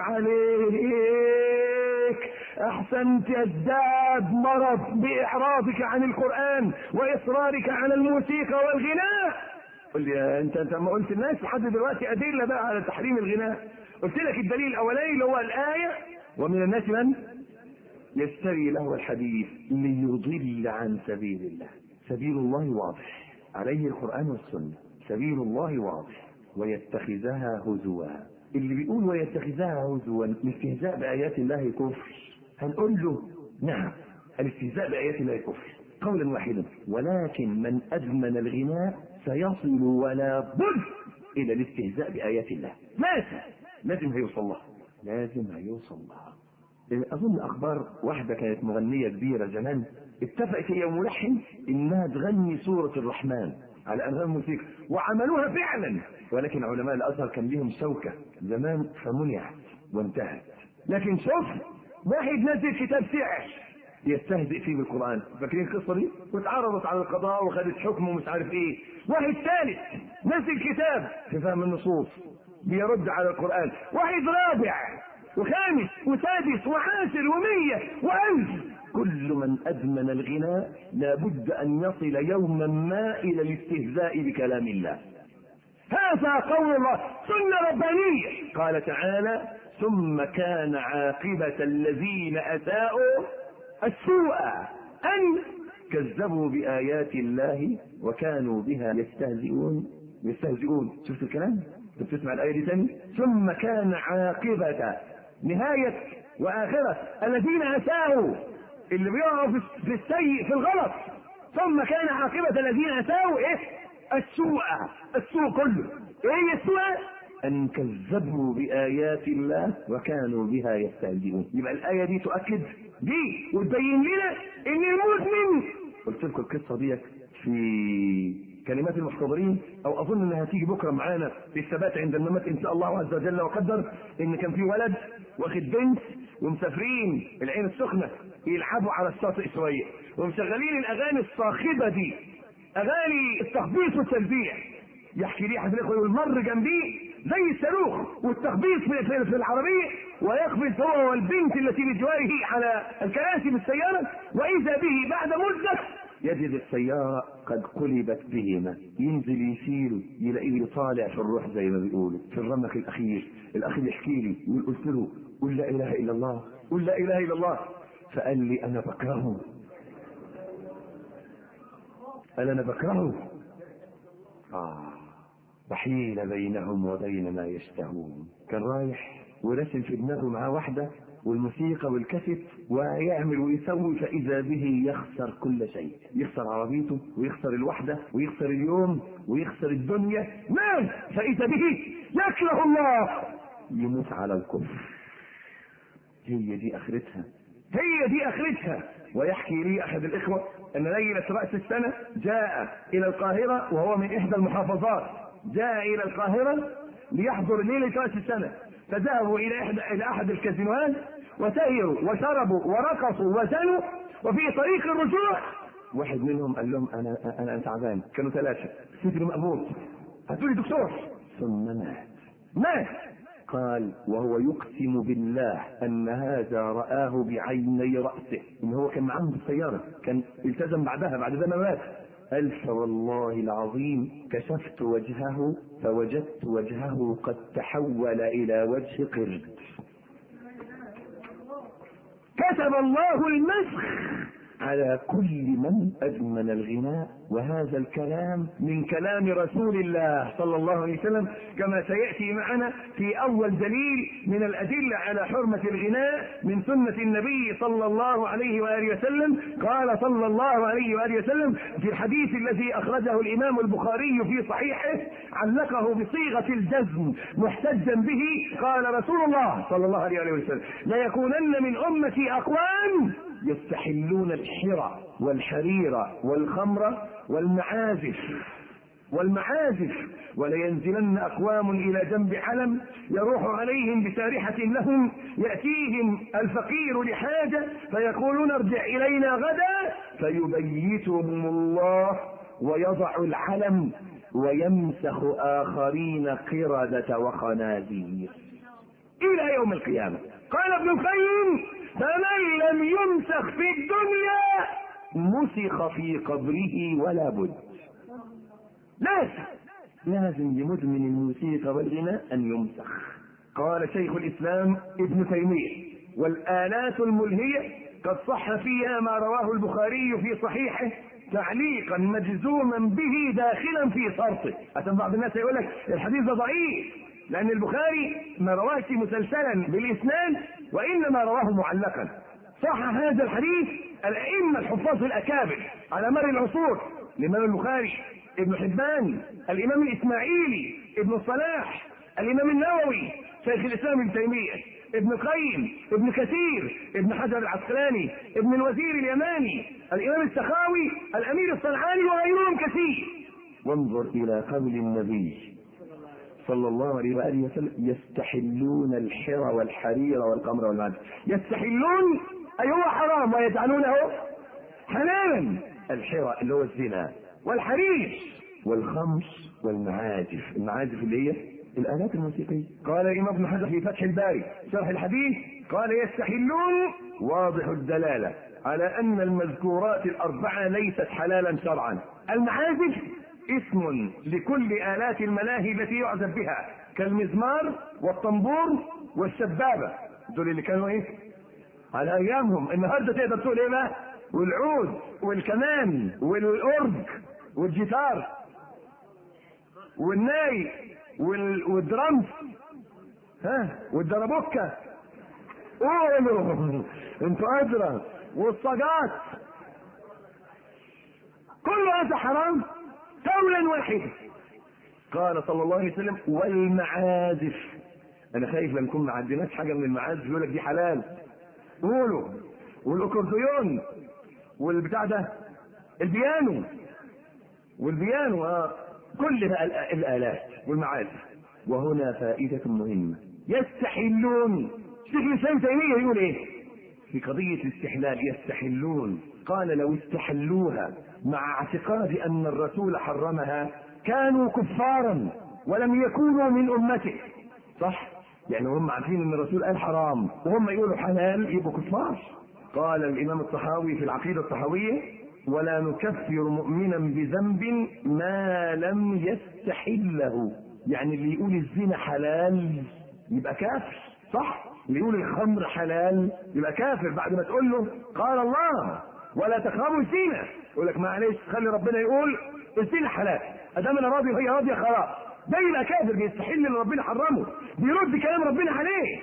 عليك احسن تزداد مرض باعراضك عن القران واصرارك على الموسيقى والغناء قل لي انت انت ما قلت الناس لحد دلوقتي ادله بقى على تحريم الغناء قلت لك الدليل الاولاني اللي هو الايه ومن الناس من يشتري له الحديث ليضل عن سبيل الله سبيل الله واضح عليه القرآن والسنة سبيل الله واضح ويتخذها هزوا اللي بيقول ويتخذها هزوا الاستهزاء بآيات الله كفر هنقول له نعم الاستهزاء بآيات الله كفر قولا واحدا ولكن من أدمن الغناء سيصل ولا بد إلى الاستهزاء بآيات الله لازم لازم هيوصل لها لازم هيوصل لها أظن أخبار واحدة كانت مغنية كبيرة زمان اتفقت هي وملحن إنها تغني سورة الرحمن على أنغام موسيقى وعملوها فعلا ولكن علماء الأزهر كان ليهم شوكة زمان فمنعت وانتهت لكن شوف واحد نزل كتاب سحر يستهزئ فيه بالقرآن فاكرين القصة دي؟ واتعرضت على القضاء وخدت حكم ومش عارف ايه واحد ثالث نزل كتاب في فهم النصوص بيرد على القرآن واحد رابع وخامس وسادس وعاشر ومية وألف كل من أدمن الغناء لابد أن يصل يوما ما إلى الاستهزاء بكلام الله هذا قول الله سنة ربانية قال تعالى ثم كان عاقبة الذين أساءوا السوء أن كذبوا بآيات الله وكانوا بها يستهزئون يستهزئون شفت الكلام؟ انت بتسمع الآية دي تاني؟ ثم كان عاقبة نهاية وآخرة الذين أساءوا اللي بيقعوا في السيء في الغلط ثم كان عاقبة الذين أساءوا إيه؟ السوء السوء كله إيه السوء؟ أن كذبوا بآيات الله وكانوا بها يستهزئون يبقى الآية دي تؤكد دي وتبين لنا إن المؤمن قلت لكم القصة ديت في كلمات المحتضرين او اظن انها هتيجي بكره معانا في الثبات عند الممات ان شاء الله عز وجل وقدر ان كان في ولد واخد بنت ومسافرين العين السخنه يلعبوا على الشاطئ شويه ومشغلين الاغاني الصاخبه دي اغاني التخبيط والتلبيع يحكي لي احد الاخوه يقول مر جنبيه زي الصاروخ والتخبيط في, في, في العربيه ويقفز هو والبنت التي بجواره على الكراسي بالسياره واذا به بعد مده يجد السيارة قد قلبت بهما ينزل يسير يلاقيه طالع في الروح زي ما بيقولوا في الرمق الأخير الأخ يحكي لي يقول قلت له قل لا إله إلا الله قل لا إله إلا الله فقال لي أنا بكرهه قال أنا بكرهه آه وحيل بينهم وبين ما يشتهون كان رايح ورسم في دماغه معاه واحدة والموسيقى والكاسيت ويعمل ويسوي فإذا به يخسر كل شيء يخسر عربيته ويخسر الوحدة ويخسر اليوم ويخسر الدنيا مات فإذا به يكره الله يموت على الكفر هي دي آخرتها هي دي آخرتها ويحكي لي أحد الإخوة أن ليلة رأس السنة جاء إلى القاهرة وهو من إحدى المحافظات جاء إلى القاهرة ليحضر ليلة رأس السنة فذهبوا إلى إحدى إلى أحد الكازينوات وسهروا وشربوا ورقصوا وزنوا وفي طريق الرجوع واحد منهم قال لهم أنا أنا تعبان كانوا ثلاثة صدري مقبوض هاتوا لي دكتور ثم مات مات قال وهو يقسم بالله ان هذا رآه بعيني رأسه ان هو كان معاه في السيارة كان التزم بعدها بعد ما مات قال فوالله العظيم كشفت وجهه فوجدت وجهه قد تحول الى وجه قرد كتب الله المسخ على كل من أدمن الغناء وهذا الكلام من كلام رسول الله صلى الله عليه وسلم كما سيأتي معنا في أول دليل من الأدلة على حرمة الغناء من سنة النبي صلى الله عليه وآله وسلم قال صلى الله عليه وآله وسلم في الحديث الذي أخرجه الإمام البخاري في صحيحه علقه بصيغة الجزم محتجا به قال رسول الله صلى الله عليه وآله وسلم ليكونن من أمتي أقوام يستحلون الحرى والحرير والخمر والمعازف والمعازف ولينزلن اقوام الى جنب علم يروح عليهم بسارحه لهم ياتيهم الفقير لحاجه فيقولون ارجع الينا غدا فيبيتهم الله ويضع العلم ويمسخ اخرين قرده وخنازير الى يوم القيامه قال ابن القيم فمن لم يمسخ في الدنيا مسخ في قبره ولا بد لازم لازم لمدمن الموسيقى والغناء ان يمسخ قال شيخ الاسلام ابن تيميه والالات الملهيه قد صح فيها ما رواه البخاري في صحيحه تعليقا مجزوما به داخلا في شرطه عشان بعض الناس يقول لك الحديث ده ضعيف لأن البخاري ما رواش مسلسلا بالإسناد وإنما رواه معلقا صح هذا الحديث الأئمة الحفاظ الأكابر على مر العصور الإمام البخاري ابن حبان الإمام الإسماعيلي ابن الصلاح الإمام النووي شيخ الإسلام ابن تيمية ابن قيم ابن كثير ابن حجر العسقلاني ابن الوزير اليماني الإمام السخاوي الأمير الصنعاني وغيرهم كثير وانظر إلى قول النبي صلى الله عليه وآله وسلم يستحلون الحر والحرير والقمر والمعدن يستحلون أي هو حرام ويجعلونه حلالا الحر اللي هو الزنا والحرير والخمر والمعازف المعازف اللي هي الآلات الموسيقية قال الإمام ابن حجر في فتح الباري شرح الحديث قال يستحلون واضح الدلالة على أن المذكورات الأربعة ليست حلالا شرعا المعازف اسم لكل آلات الملاهي التي يعزف بها كالمزمار والطنبور والشبابة دول اللي كانوا ايه على ايامهم النهارده تقدر تقول ايه بقى والعود والكمان والاورج والجيتار والناي وال... والدرمز ها والدربوكة قولوا انتوا ادرى والصاجات كل هذا حرام قولا واحدا قال صلى الله عليه وسلم والمعازف انا خايف لا نكون ما عندناش حاجه من المعازف يقول لك دي حلال قولوا والاكورديون والبتاع ده البيانو والبيانو اه كل بقى الالات والمعازف وهنا فائده مهمه يستحلون شيخ الاسلام تيميه يقول ايه في قضيه الاستحلال يستحلون قال لو استحلوها مع اعتقاد ان الرسول حرمها كانوا كفارا ولم يكونوا من امته صح يعني هم عارفين ان الرسول قال حرام وهم يقولوا حلال يبقوا كفار قال الامام الطحاوي في العقيده الطحاويه ولا نكفر مؤمنا بذنب ما لم يستحله يعني اللي يقول الزنا حلال يبقى كافر صح اللي يقول الخمر حلال يبقى كافر بعد ما تقول له قال الله ولا تقربوا الزنا يقول لك معلش خلي ربنا يقول الزنا حلال ادام انا راضي وهي راضيه خلاص ده يبقى كافر بيستحل اللي ربنا حرمه بيرد كلام ربنا عليه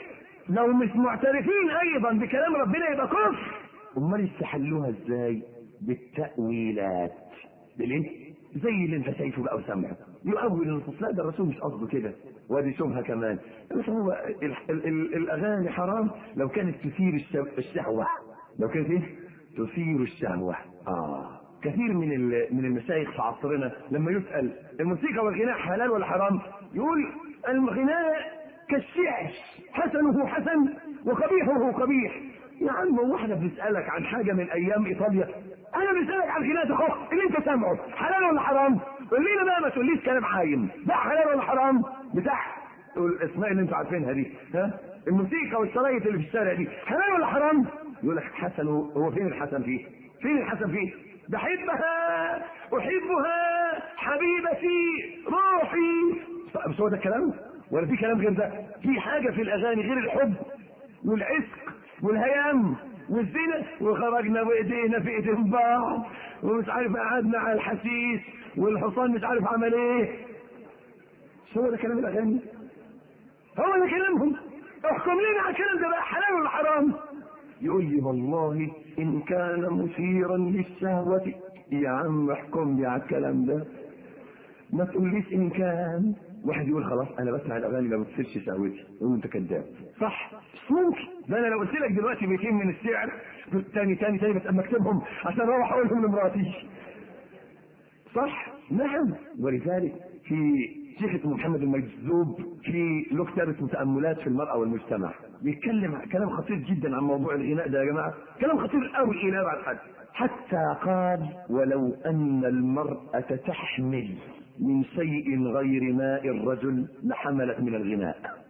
لو مش معترفين ايضا بكلام ربنا يبقى كفر امال يستحلوها ازاي بالتاويلات بالايه زي اللي انت شايفه بقى وسامعه يؤول النصوص لا ده الرسول مش قصده كده وادي شبهه كمان بس هو ال ال ال الاغاني حرام لو كانت تثير الشو- الشهوه لو كانت ايه تثير الشهوه اه كثير من ال- من المشايخ في عصرنا لما يسال الموسيقى والغناء حلال ولا حرام يقول الغناء كالشعر حسنه حسن وقبيحه قبيح يا عم هو احنا بنسالك عن حاجه من ايام ايطاليا انا بسالك عن غناء اخوك اللي انت سامعه حلال ولا حرام قول لنا بقى ما تقوليش كلام عايم ده حلال ولا حرام بتاع الاسماء اللي انتوا عارفينها دي ها الموسيقى والشرايط اللي في الشارع دي حلال ولا حرام يقول لك حسن هو هو فين الحسن فيه فين الحسن فيه بحبها احبها حبيبتي روحي بس هو ده الكلام ولا في كلام غير ده في حاجه في الاغاني غير الحب والعشق والهيام والزنا وخرجنا بايدينا في ايدين بعض ومش عارف قعدنا على الحشيش والحصان مش عارف عمل ايه مش هو ده كلام الاغاني هو ده كلامهم احكم لنا على الكلام ده بقى حلال ولا حرام يقول لي والله ان كان مثيرا للشهوة يا عم احكم لي على الكلام ده ما تقوليش ان كان واحد يقول خلاص انا بسمع الاغاني ما بتصيرش شهوتي يقول انت كذاب صح مش ممكن ده انا لو قلت لك دلوقتي بيتين من الشعر تاني تاني تاني بس اما اكتبهم عشان اروح اقولهم لمراتي صح نعم ولذلك في شيخ اسمه محمد المجذوب في له كتاب اسمه تاملات في المراه والمجتمع بيتكلم كلام خطير جدا عن موضوع الغناء ده يا جماعه كلام خطير قوي الى بعد حد حتى قال ولو ان المراه تحمل من شيء غير ماء الرجل لحملت من الغناء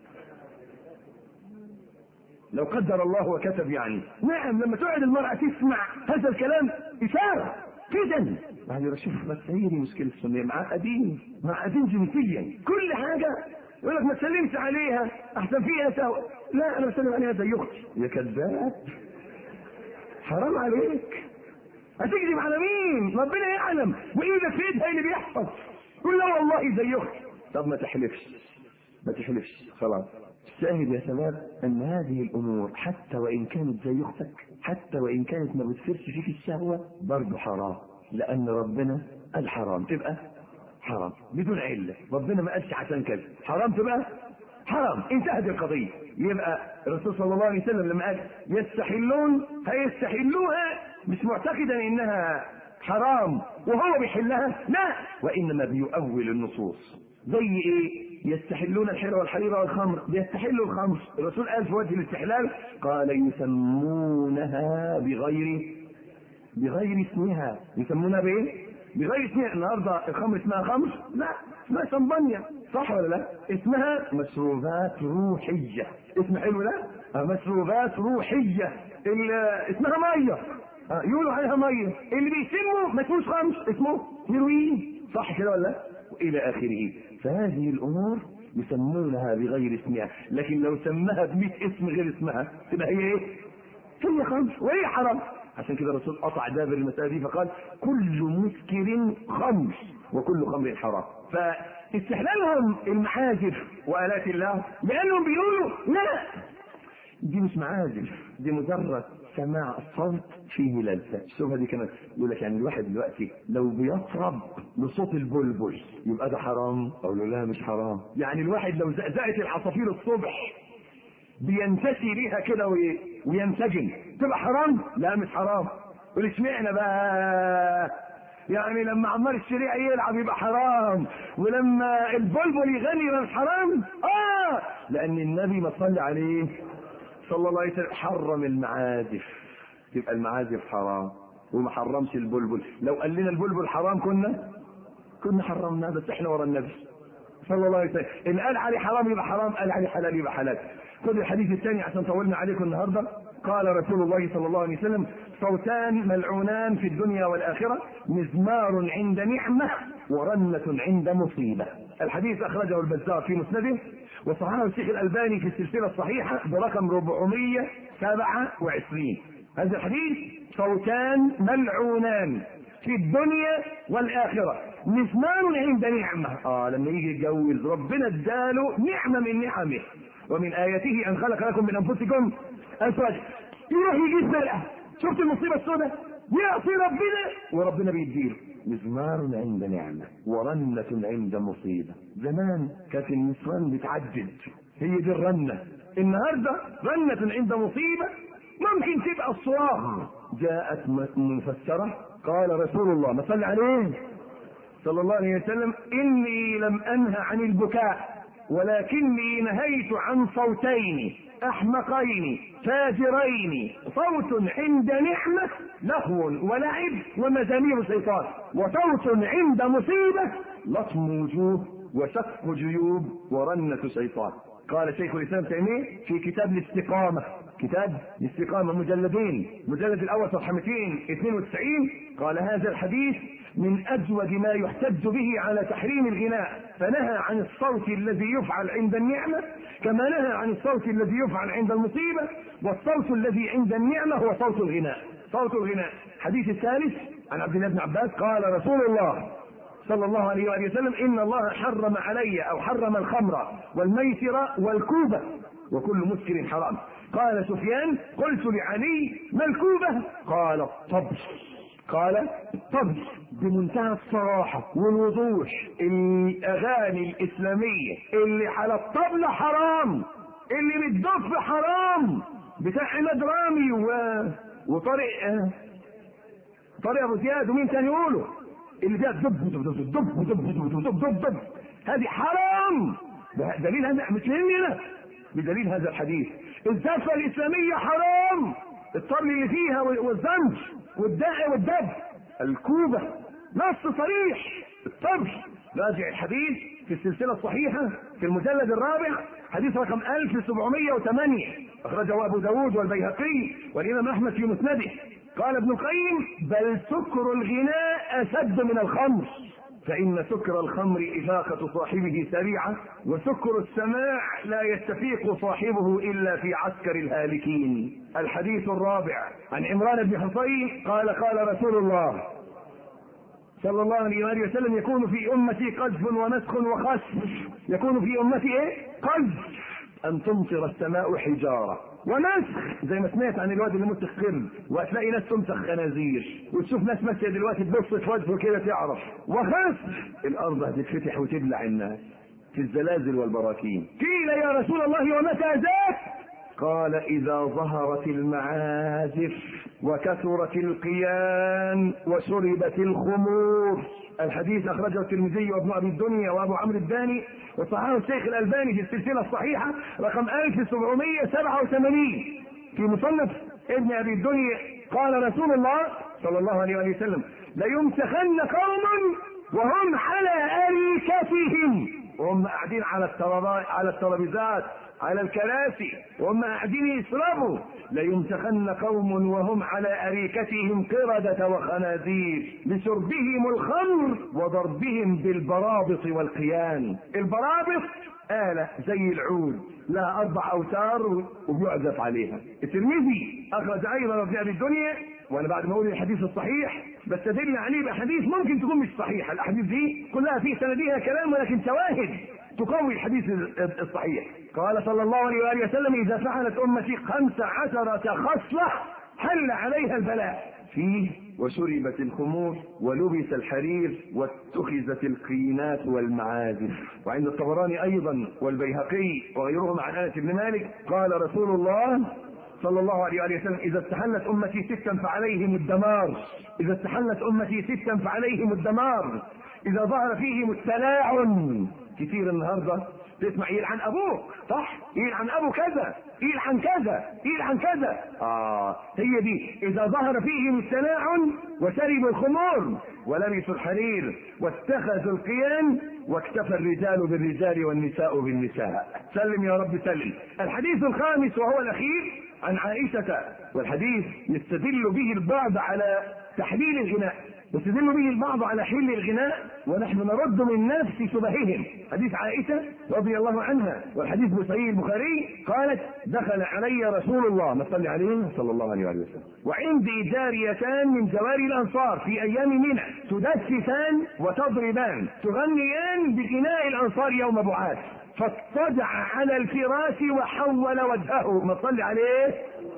لو قدر الله وكتب يعني نعم لما تقعد المرأة تسمع هذا الكلام إشارة فتن يعني شوف بس هي دي مشكلة السنية معقدين معقدين جنسيا كل حاجة يقول لك ما تسلمش عليها أحسن فيها سوا لا أنا بسلم عليها زي أختي يا كذاب حرام عليك هتكذب على مين؟ ربنا يعلم وإيدك في إيدها اللي بيحصل قول لا والله زي أختي طب ما تحلفش ما تحلفش خلاص الشاهد يا شباب ان هذه الامور حتى وان كانت زي اختك حتى وان كانت ما بتثيرش فيك الشهوه برضه حرام لان ربنا قال حرام تبقى حرام بدون عله ربنا ما قالش عشان كذا حرام تبقى حرام انتهت القضيه يبقى الرسول صلى الله عليه وسلم لما قال يستحلون هيستحلوها مش معتقدا انها حرام وهو بيحلها لا وانما بيؤول النصوص زي ايه يستحلون الحر والحرير والخمر بيستحلوا الخمر الرسول قال في وجه الاستحلال قال يسمونها بغير بغير اسمها يسمونها بايه بغير اسمها النهارده الخمر اسمها خمر لا اسمها شمبانيا صح ولا لا اسمها مشروبات روحيه اسم حلو لا آه، مشروبات روحيه ال- اسمها ميه آه، يقولوا عليها ميه اللي بيسموا ما اسموش خمر اسمه هيروين صح كده ولا لا والى اخره فهذه الامور يسمونها بغير اسمها لكن لو سماها ب اسم غير اسمها تبقى هي ايه هي خمر وهي حرام عشان كده الرسول قطع دابر المسألة دي فقال كل مسكر خمر وكل خمر حرام فاستحلالهم المعازف وآلات الله لأنهم بيقولوا لا دي مش معازف دي مجرد سماع صوت فيه لذة الشبهة دي كمان يقول لك يعني الواحد دلوقتي لو بيطرب بصوت البلبل يبقى ده حرام أقول له لا مش حرام يعني الواحد لو زقزقت العصافير الصبح بينتشي بيها كده وي- وينسجم تبقى حرام لا مش حرام قول اشمعنى بقى يعني لما عمار الشريع يلعب يبقى حرام ولما البلبل يغني يبقى مش حرام اه لان النبي ما صلى عليه صلى الله عليه وسلم حرم المعازف تبقى المعازف حرام وما حرمش البلبل لو قال لنا البلبل حرام كنا كنا حرمناه بس احنا ورا النبي صلى الله عليه وسلم ان قال عليه حرام يبقى حرام قال عليه حلال يبقى حلال خد الحديث الثاني عشان طولنا عليكم النهارده قال رسول الله صلى الله عليه وسلم صوتان ملعونان في الدنيا والاخره مزمار عند نعمه ورنه عند مصيبه الحديث اخرجه البزار في مسنده وصححه الشيخ الالباني في السلسله الصحيحه برقم 427 هذا الحديث صوتان ملعونان في الدنيا والآخرة مزمان عند نعمة اه لما يجي يتجوز ربنا اداله نعمة من نعمه ومن آياته أن خلق لكم من أنفسكم أزواج يروح يجيب فرقة شفت المصيبة السوداء يعصي ربنا وربنا بيديله مزمار عند نعمة ورنة عند مصيبة زمان كانت النسوان بتعدد هي دي الرنة النهاردة رنة عند مصيبة ممكن تبقى الصراخ جاءت مفسرة قال رسول الله ما صلى عليه صلى الله عليه وسلم إني لم أنه عن البكاء ولكني نهيت عن صوتين احمقين فاجرين صوت عند نعمة لهو ولعب ومزامير شيطان وصوت عند مصيبة لطم وجوه وشق جيوب ورنة شيطان قال شيخ الاسلام تيميه في كتاب الاستقامه كتاب الاستقامه مجلدين المجلد الاول صفحه 292 قال هذا الحديث من اجود ما يحتج به على تحريم الغناء فنهى عن الصوت الذي يفعل عند النعمه كما نهى عن الصوت الذي يفعل عند المصيبه والصوت الذي عند النعمه هو صوت الغناء صوت الغناء حديث الثالث عن عبد الله بن عباس قال رسول الله صلى الله عليه وآله وسلم إن الله حرم علي أو حرم الخمر والميسر والكوبة وكل مسكر حرام قال سفيان قلت لعلي ما الكوبة قال الطبس قال الطبس بمنتهى الصراحة والوضوح الأغاني الإسلامية اللي على الطبلة حرام اللي بالدف حرام بتاع عماد رامي و... وطارق طارق ابو زياد ومين كان يقوله اللي فيها دب دب دب دب دب دب دب دب دب هذه حرام دليل هذا مش هنا بدليل هذا الحديث الزفة الإسلامية حرام الطبل اللي فيها والزنج والداء والدب الكوبة نص صريح الطبل راجع الحديث في السلسلة الصحيحة في المجلد الرابع حديث رقم 1708 أخرجه أبو داود والبيهقي والإمام أحمد في مسنده قال ابن القيم بل سكر الغناء أشد من الخمر فإن سكر الخمر إفاقة صاحبه سريعة وسكر السماع لا يستفيق صاحبه إلا في عسكر الهالكين الحديث الرابع عن عمران بن حصين قال قال رسول الله صلى الله عليه وآله وسلم يكون في أمتي قذف ومسخ وخسف يكون في أمتي إيه؟ قذف أن تمطر السماء حجارة ومسخ زي ما سمعت عن الواد اللي مسخ قرد وهتلاقي ناس تمسخ خنازير وتشوف ناس ماشيه دلوقتي تبص في وجهه كده تعرف وخسف الارض هتتفتح وتبلع الناس في الزلازل والبراكين قيل يا رسول الله ومتى ذاك قال اذا ظهرت المعازف وكثرت القيان وشربت الخمور الحديث اخرجه الترمذي وابن ابي الدنيا وابو عمرو الداني وصححه الشيخ الالباني في السلسله الصحيحه رقم 1787 في مصنف ابن ابي الدنيا قال رسول الله صلى الله عليه وسلم ليمسخن قوم وهم على اريكتهم وهم قاعدين على الترابيزات على الترابيزات على الكراسي وهم قاعدين يشربوا ليمسخن قوم وهم على أريكتهم قردة وخنازير لشربهم الخمر وضربهم بالبرابط والقيان البرابط آلة زي العود لها أربع أوتار وبيعزف عليها الترمذي أخرج أيضا ابن أبي الدنيا وأنا بعد ما أقول الحديث الصحيح بستدل عليه بأحاديث ممكن تكون مش صحيحة الأحاديث دي كلها في سندها كلام ولكن شواهد تقوي الحديث الصحيح قال صلى الله عليه وآله وسلم إذا فعلت أمتي خمس عشرة خصلة حل عليها البلاء فيه وشربت الخمور ولبس الحرير واتخذت القينات والمعازف وعند الطبراني أيضا والبيهقي وغيرهم عن أنس بن مالك قال رسول الله صلى الله عليه وآله وسلم إذا استحلت أمتي ستا فعليهم الدمار إذا استحلت أمتي ستا فعليهم الدمار إذا ظهر فيهم التلاعن كتير النهارده تسمع يلعن ابوك صح يلعن ابو كذا يلعن كذا يلعن كذا اه هي دي اذا ظهر فيهم التلاعن وشربوا الخمور ولبسوا الحرير واتخذوا القيان واكتفى الرجال بالرجال والنساء بالنساء سلم يا رب سلم الحديث الخامس وهو الاخير عن عائشة والحديث يستدل به البعض على تحليل الغناء يستدل به البعض على حل الغناء ونحن نرد من نفس شبههم حديث عائشة رضي الله عنها والحديث بصحيح البخاري قالت دخل علي رسول الله ما صلي عليه صلى الله عليه وسلم وعندي جاريتان من جواري الأنصار في أيام منى تدسسان وتضربان تغنيان بغناء الأنصار يوم بعاث فاضطجع على الفراش وحول وجهه ما تصلي عليه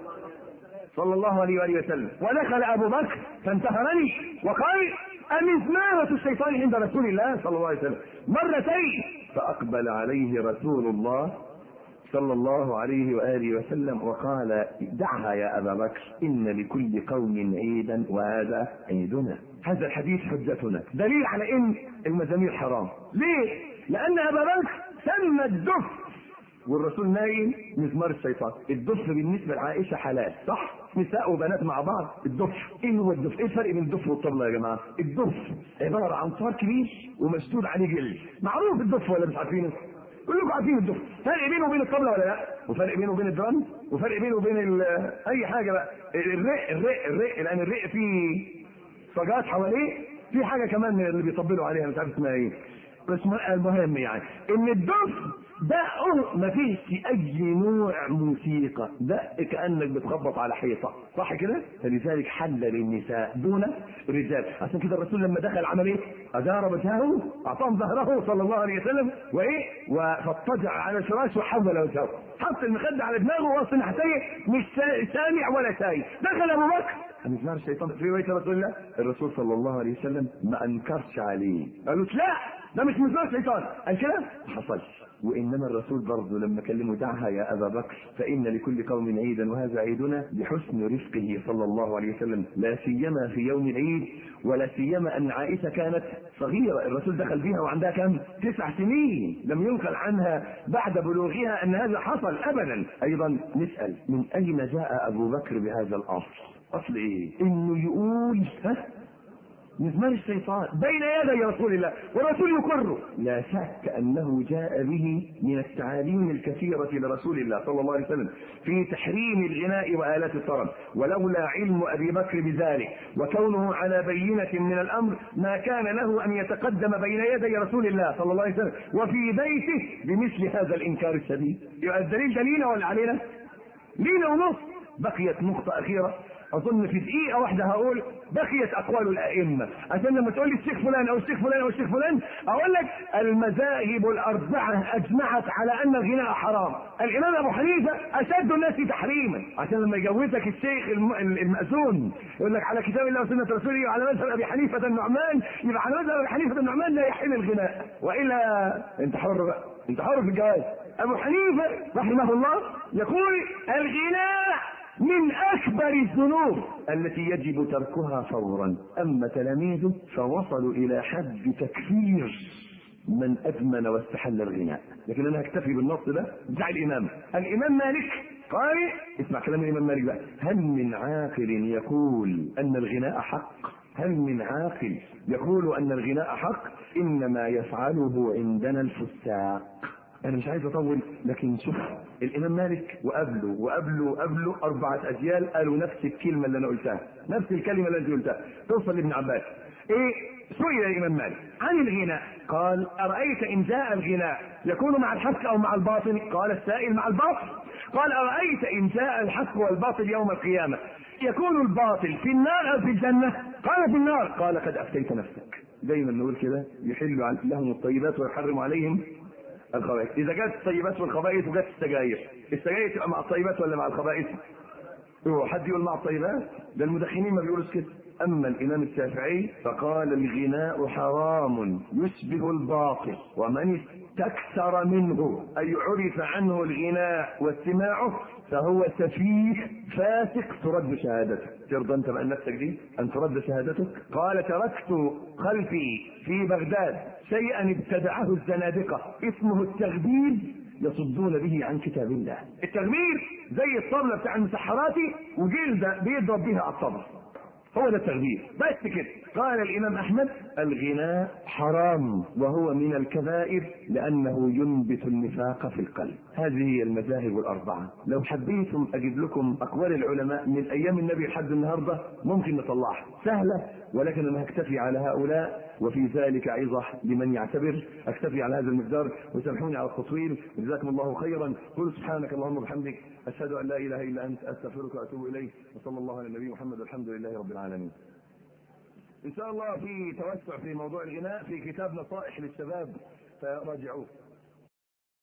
صلى الله عليه وآله وسلم ودخل أبو بكر فانتهرني وقال أمزمارة الشيطان عند رسول الله صلى الله عليه وسلم مرتين فأقبل عليه رسول الله صلى الله عليه وآله وسلم وقال دعها يا أبا بكر إن لكل قوم عيدا وهذا عيدنا هذا الحديث حجتنا دليل على إن المزامير حرام ليه؟ لأن أبا بكر سمى الدف والرسول نايم مزمار الشيطان الدف بالنسبة لعائشة حلال صح؟ نساء وبنات مع بعض الدف ايه هو الدف؟ ايه الفرق بين الدف والطبلة يا جماعة؟ الدف عبارة عن طار كبير ومشدود عليه جلد معروف الدف ولا مش عارفينه؟ كلكم عارفين الدف فرق بينه وبين الطبلة ولا لا؟ وفرق بينه وبين الدرام وفرق بينه وبين اي حاجة بقى الرق الرق الرق لان الرق فيه صاجات حواليه في حاجة كمان اللي بيطبلوا عليها مش عارف اسمها ايه بس المهم يعني ان الدف ده ما فيش اي نوع موسيقى ده كانك بتخبط على حيطه صح كده فلذلك حل للنساء دون الرجال عشان كده الرسول لما دخل عمل ايه ادار وجهه اعطاهم ظهره صلى الله عليه وسلم وايه فاضطجع على الفراش وحول وجهه حط المخده على دماغه ووصل ناحيتيه مش سامع ولا شايف دخل ابو بكر مزمار الشيطان في بيت رسول الله الرسول صلى الله عليه وسلم ما انكرش عليه قالوا لا ده مش مزمار الشيطان قال كده ما حصلش وانما الرسول برضه لما كلمه دعها يا ابا بكر فان لكل قوم عيدا وهذا عيدنا بحسن رفقه صلى الله عليه وسلم لا سيما في يوم العيد ولا سيما ان عائشه كانت صغيره الرسول دخل بها وعندها كم؟ تسع سنين لم ينقل عنها بعد بلوغها ان هذا حصل ابدا ايضا نسال من اين جاء ابو بكر بهذا الاصل؟ اصل ايه؟ انه يقول ها مزمار الشيطان بين يدي رسول الله والرسول يقره لا شك انه جاء به من التعاليم الكثيره لرسول الله صلى الله عليه وسلم في تحريم الغناء والات الطرب ولولا علم ابي بكر بذلك وكونه على بينه من الامر ما كان له ان يتقدم بين يدي رسول الله صلى الله عليه وسلم وفي بيته بمثل هذا الانكار الشديد يبقى الدليل دليلنا ولا علينا؟ لينا ونص بقيت نقطه اخيره اظن في دقيقه واحده هقول بقيت اقوال الائمه عشان لما تقول لي الشيخ فلان او الشيخ فلان او الشيخ فلان اقول لك المذاهب الاربعه اجمعت على ان الغناء حرام الامام ابو حنيفه اشد الناس تحريما عشان لما يجوزك الشيخ المأذون يقول لك على كتاب الله وسنه رسوله وعلى مذهب ابي حنيفه النعمان يبقى على مذهب ابي حنيفه النعمان لا يحل الغناء والا انت حر بقى انت حر في الجواز ابو حنيفه رحمه الله يقول الغناء من اكبر الذنوب التي يجب تركها فورا اما تلاميذه فوصلوا الى حد تكفير من ادمن واستحل الغناء لكن انا هكتفي بالنص ده بتاع الامام الامام مالك قال اسمع كلام الامام مالك بقى هل من عاقل يقول ان الغناء حق هل من عاقل يقول ان الغناء حق انما يفعله عندنا الفساق انا مش عايز اطول لكن شوف الامام مالك وقبله وقبله وقبله اربعه اجيال قالوا نفس الكلمه اللي انا قلتها نفس الكلمه اللي انت قلتها توصل لابن عباس ايه سئل الامام مالك عن الغناء قال ارايت ان جاء الغناء يكون مع الحق او مع الباطل قال السائل مع الباطل قال ارايت ان جاء الحق والباطل يوم القيامه يكون الباطل في النار او في الجنه قال في النار قال قد افتيت نفسك دايما نقول كده يحل لهم الطيبات ويحرم عليهم الخبائث اذا جت الطيبات والخبائث وجت السجاير السجاير تبقى مع الطيبات ولا مع الخبائث هو حد يقول مع الطيبات ده المدخنين ما بيقولوش كده اما الامام الشافعي فقال الغناء حرام يشبه الباطل ومن استكثر منه اي عرف عنه الغناء واستماعه فهو سفيه فاسق ترد شهادته ترضى انت بان نفسك دي ان ترد شهادتك قال تركت خلفي في بغداد شيئا ابتدعه الزنادقه اسمه التغبير يصدون به عن كتاب الله التغبير زي الطبلة بتاع المسحراتي وجلدة بيضرب بيها على الطبلة هو ده التغبير بس كده قال الامام احمد الغناء حرام وهو من الكبائر لانه ينبت النفاق في القلب هذه هي المذاهب الاربعه لو حبيتم اجيب لكم اقوال العلماء من ايام النبي لحد النهارده ممكن نطلعها سهله ولكن انا هكتفي على هؤلاء وفي ذلك عظة لمن يعتبر أكتفي على هذا المقدار وسامحوني على التطويل جزاكم الله خيرا قل سبحانك اللهم وبحمدك أشهد أن لا إله إلا أنت أستغفرك وأتوب إليك وصلى الله على النبي محمد والحمد لله رب العالمين إن شاء الله في توسع في موضوع الغناء في كتاب نصائح للشباب فراجعوه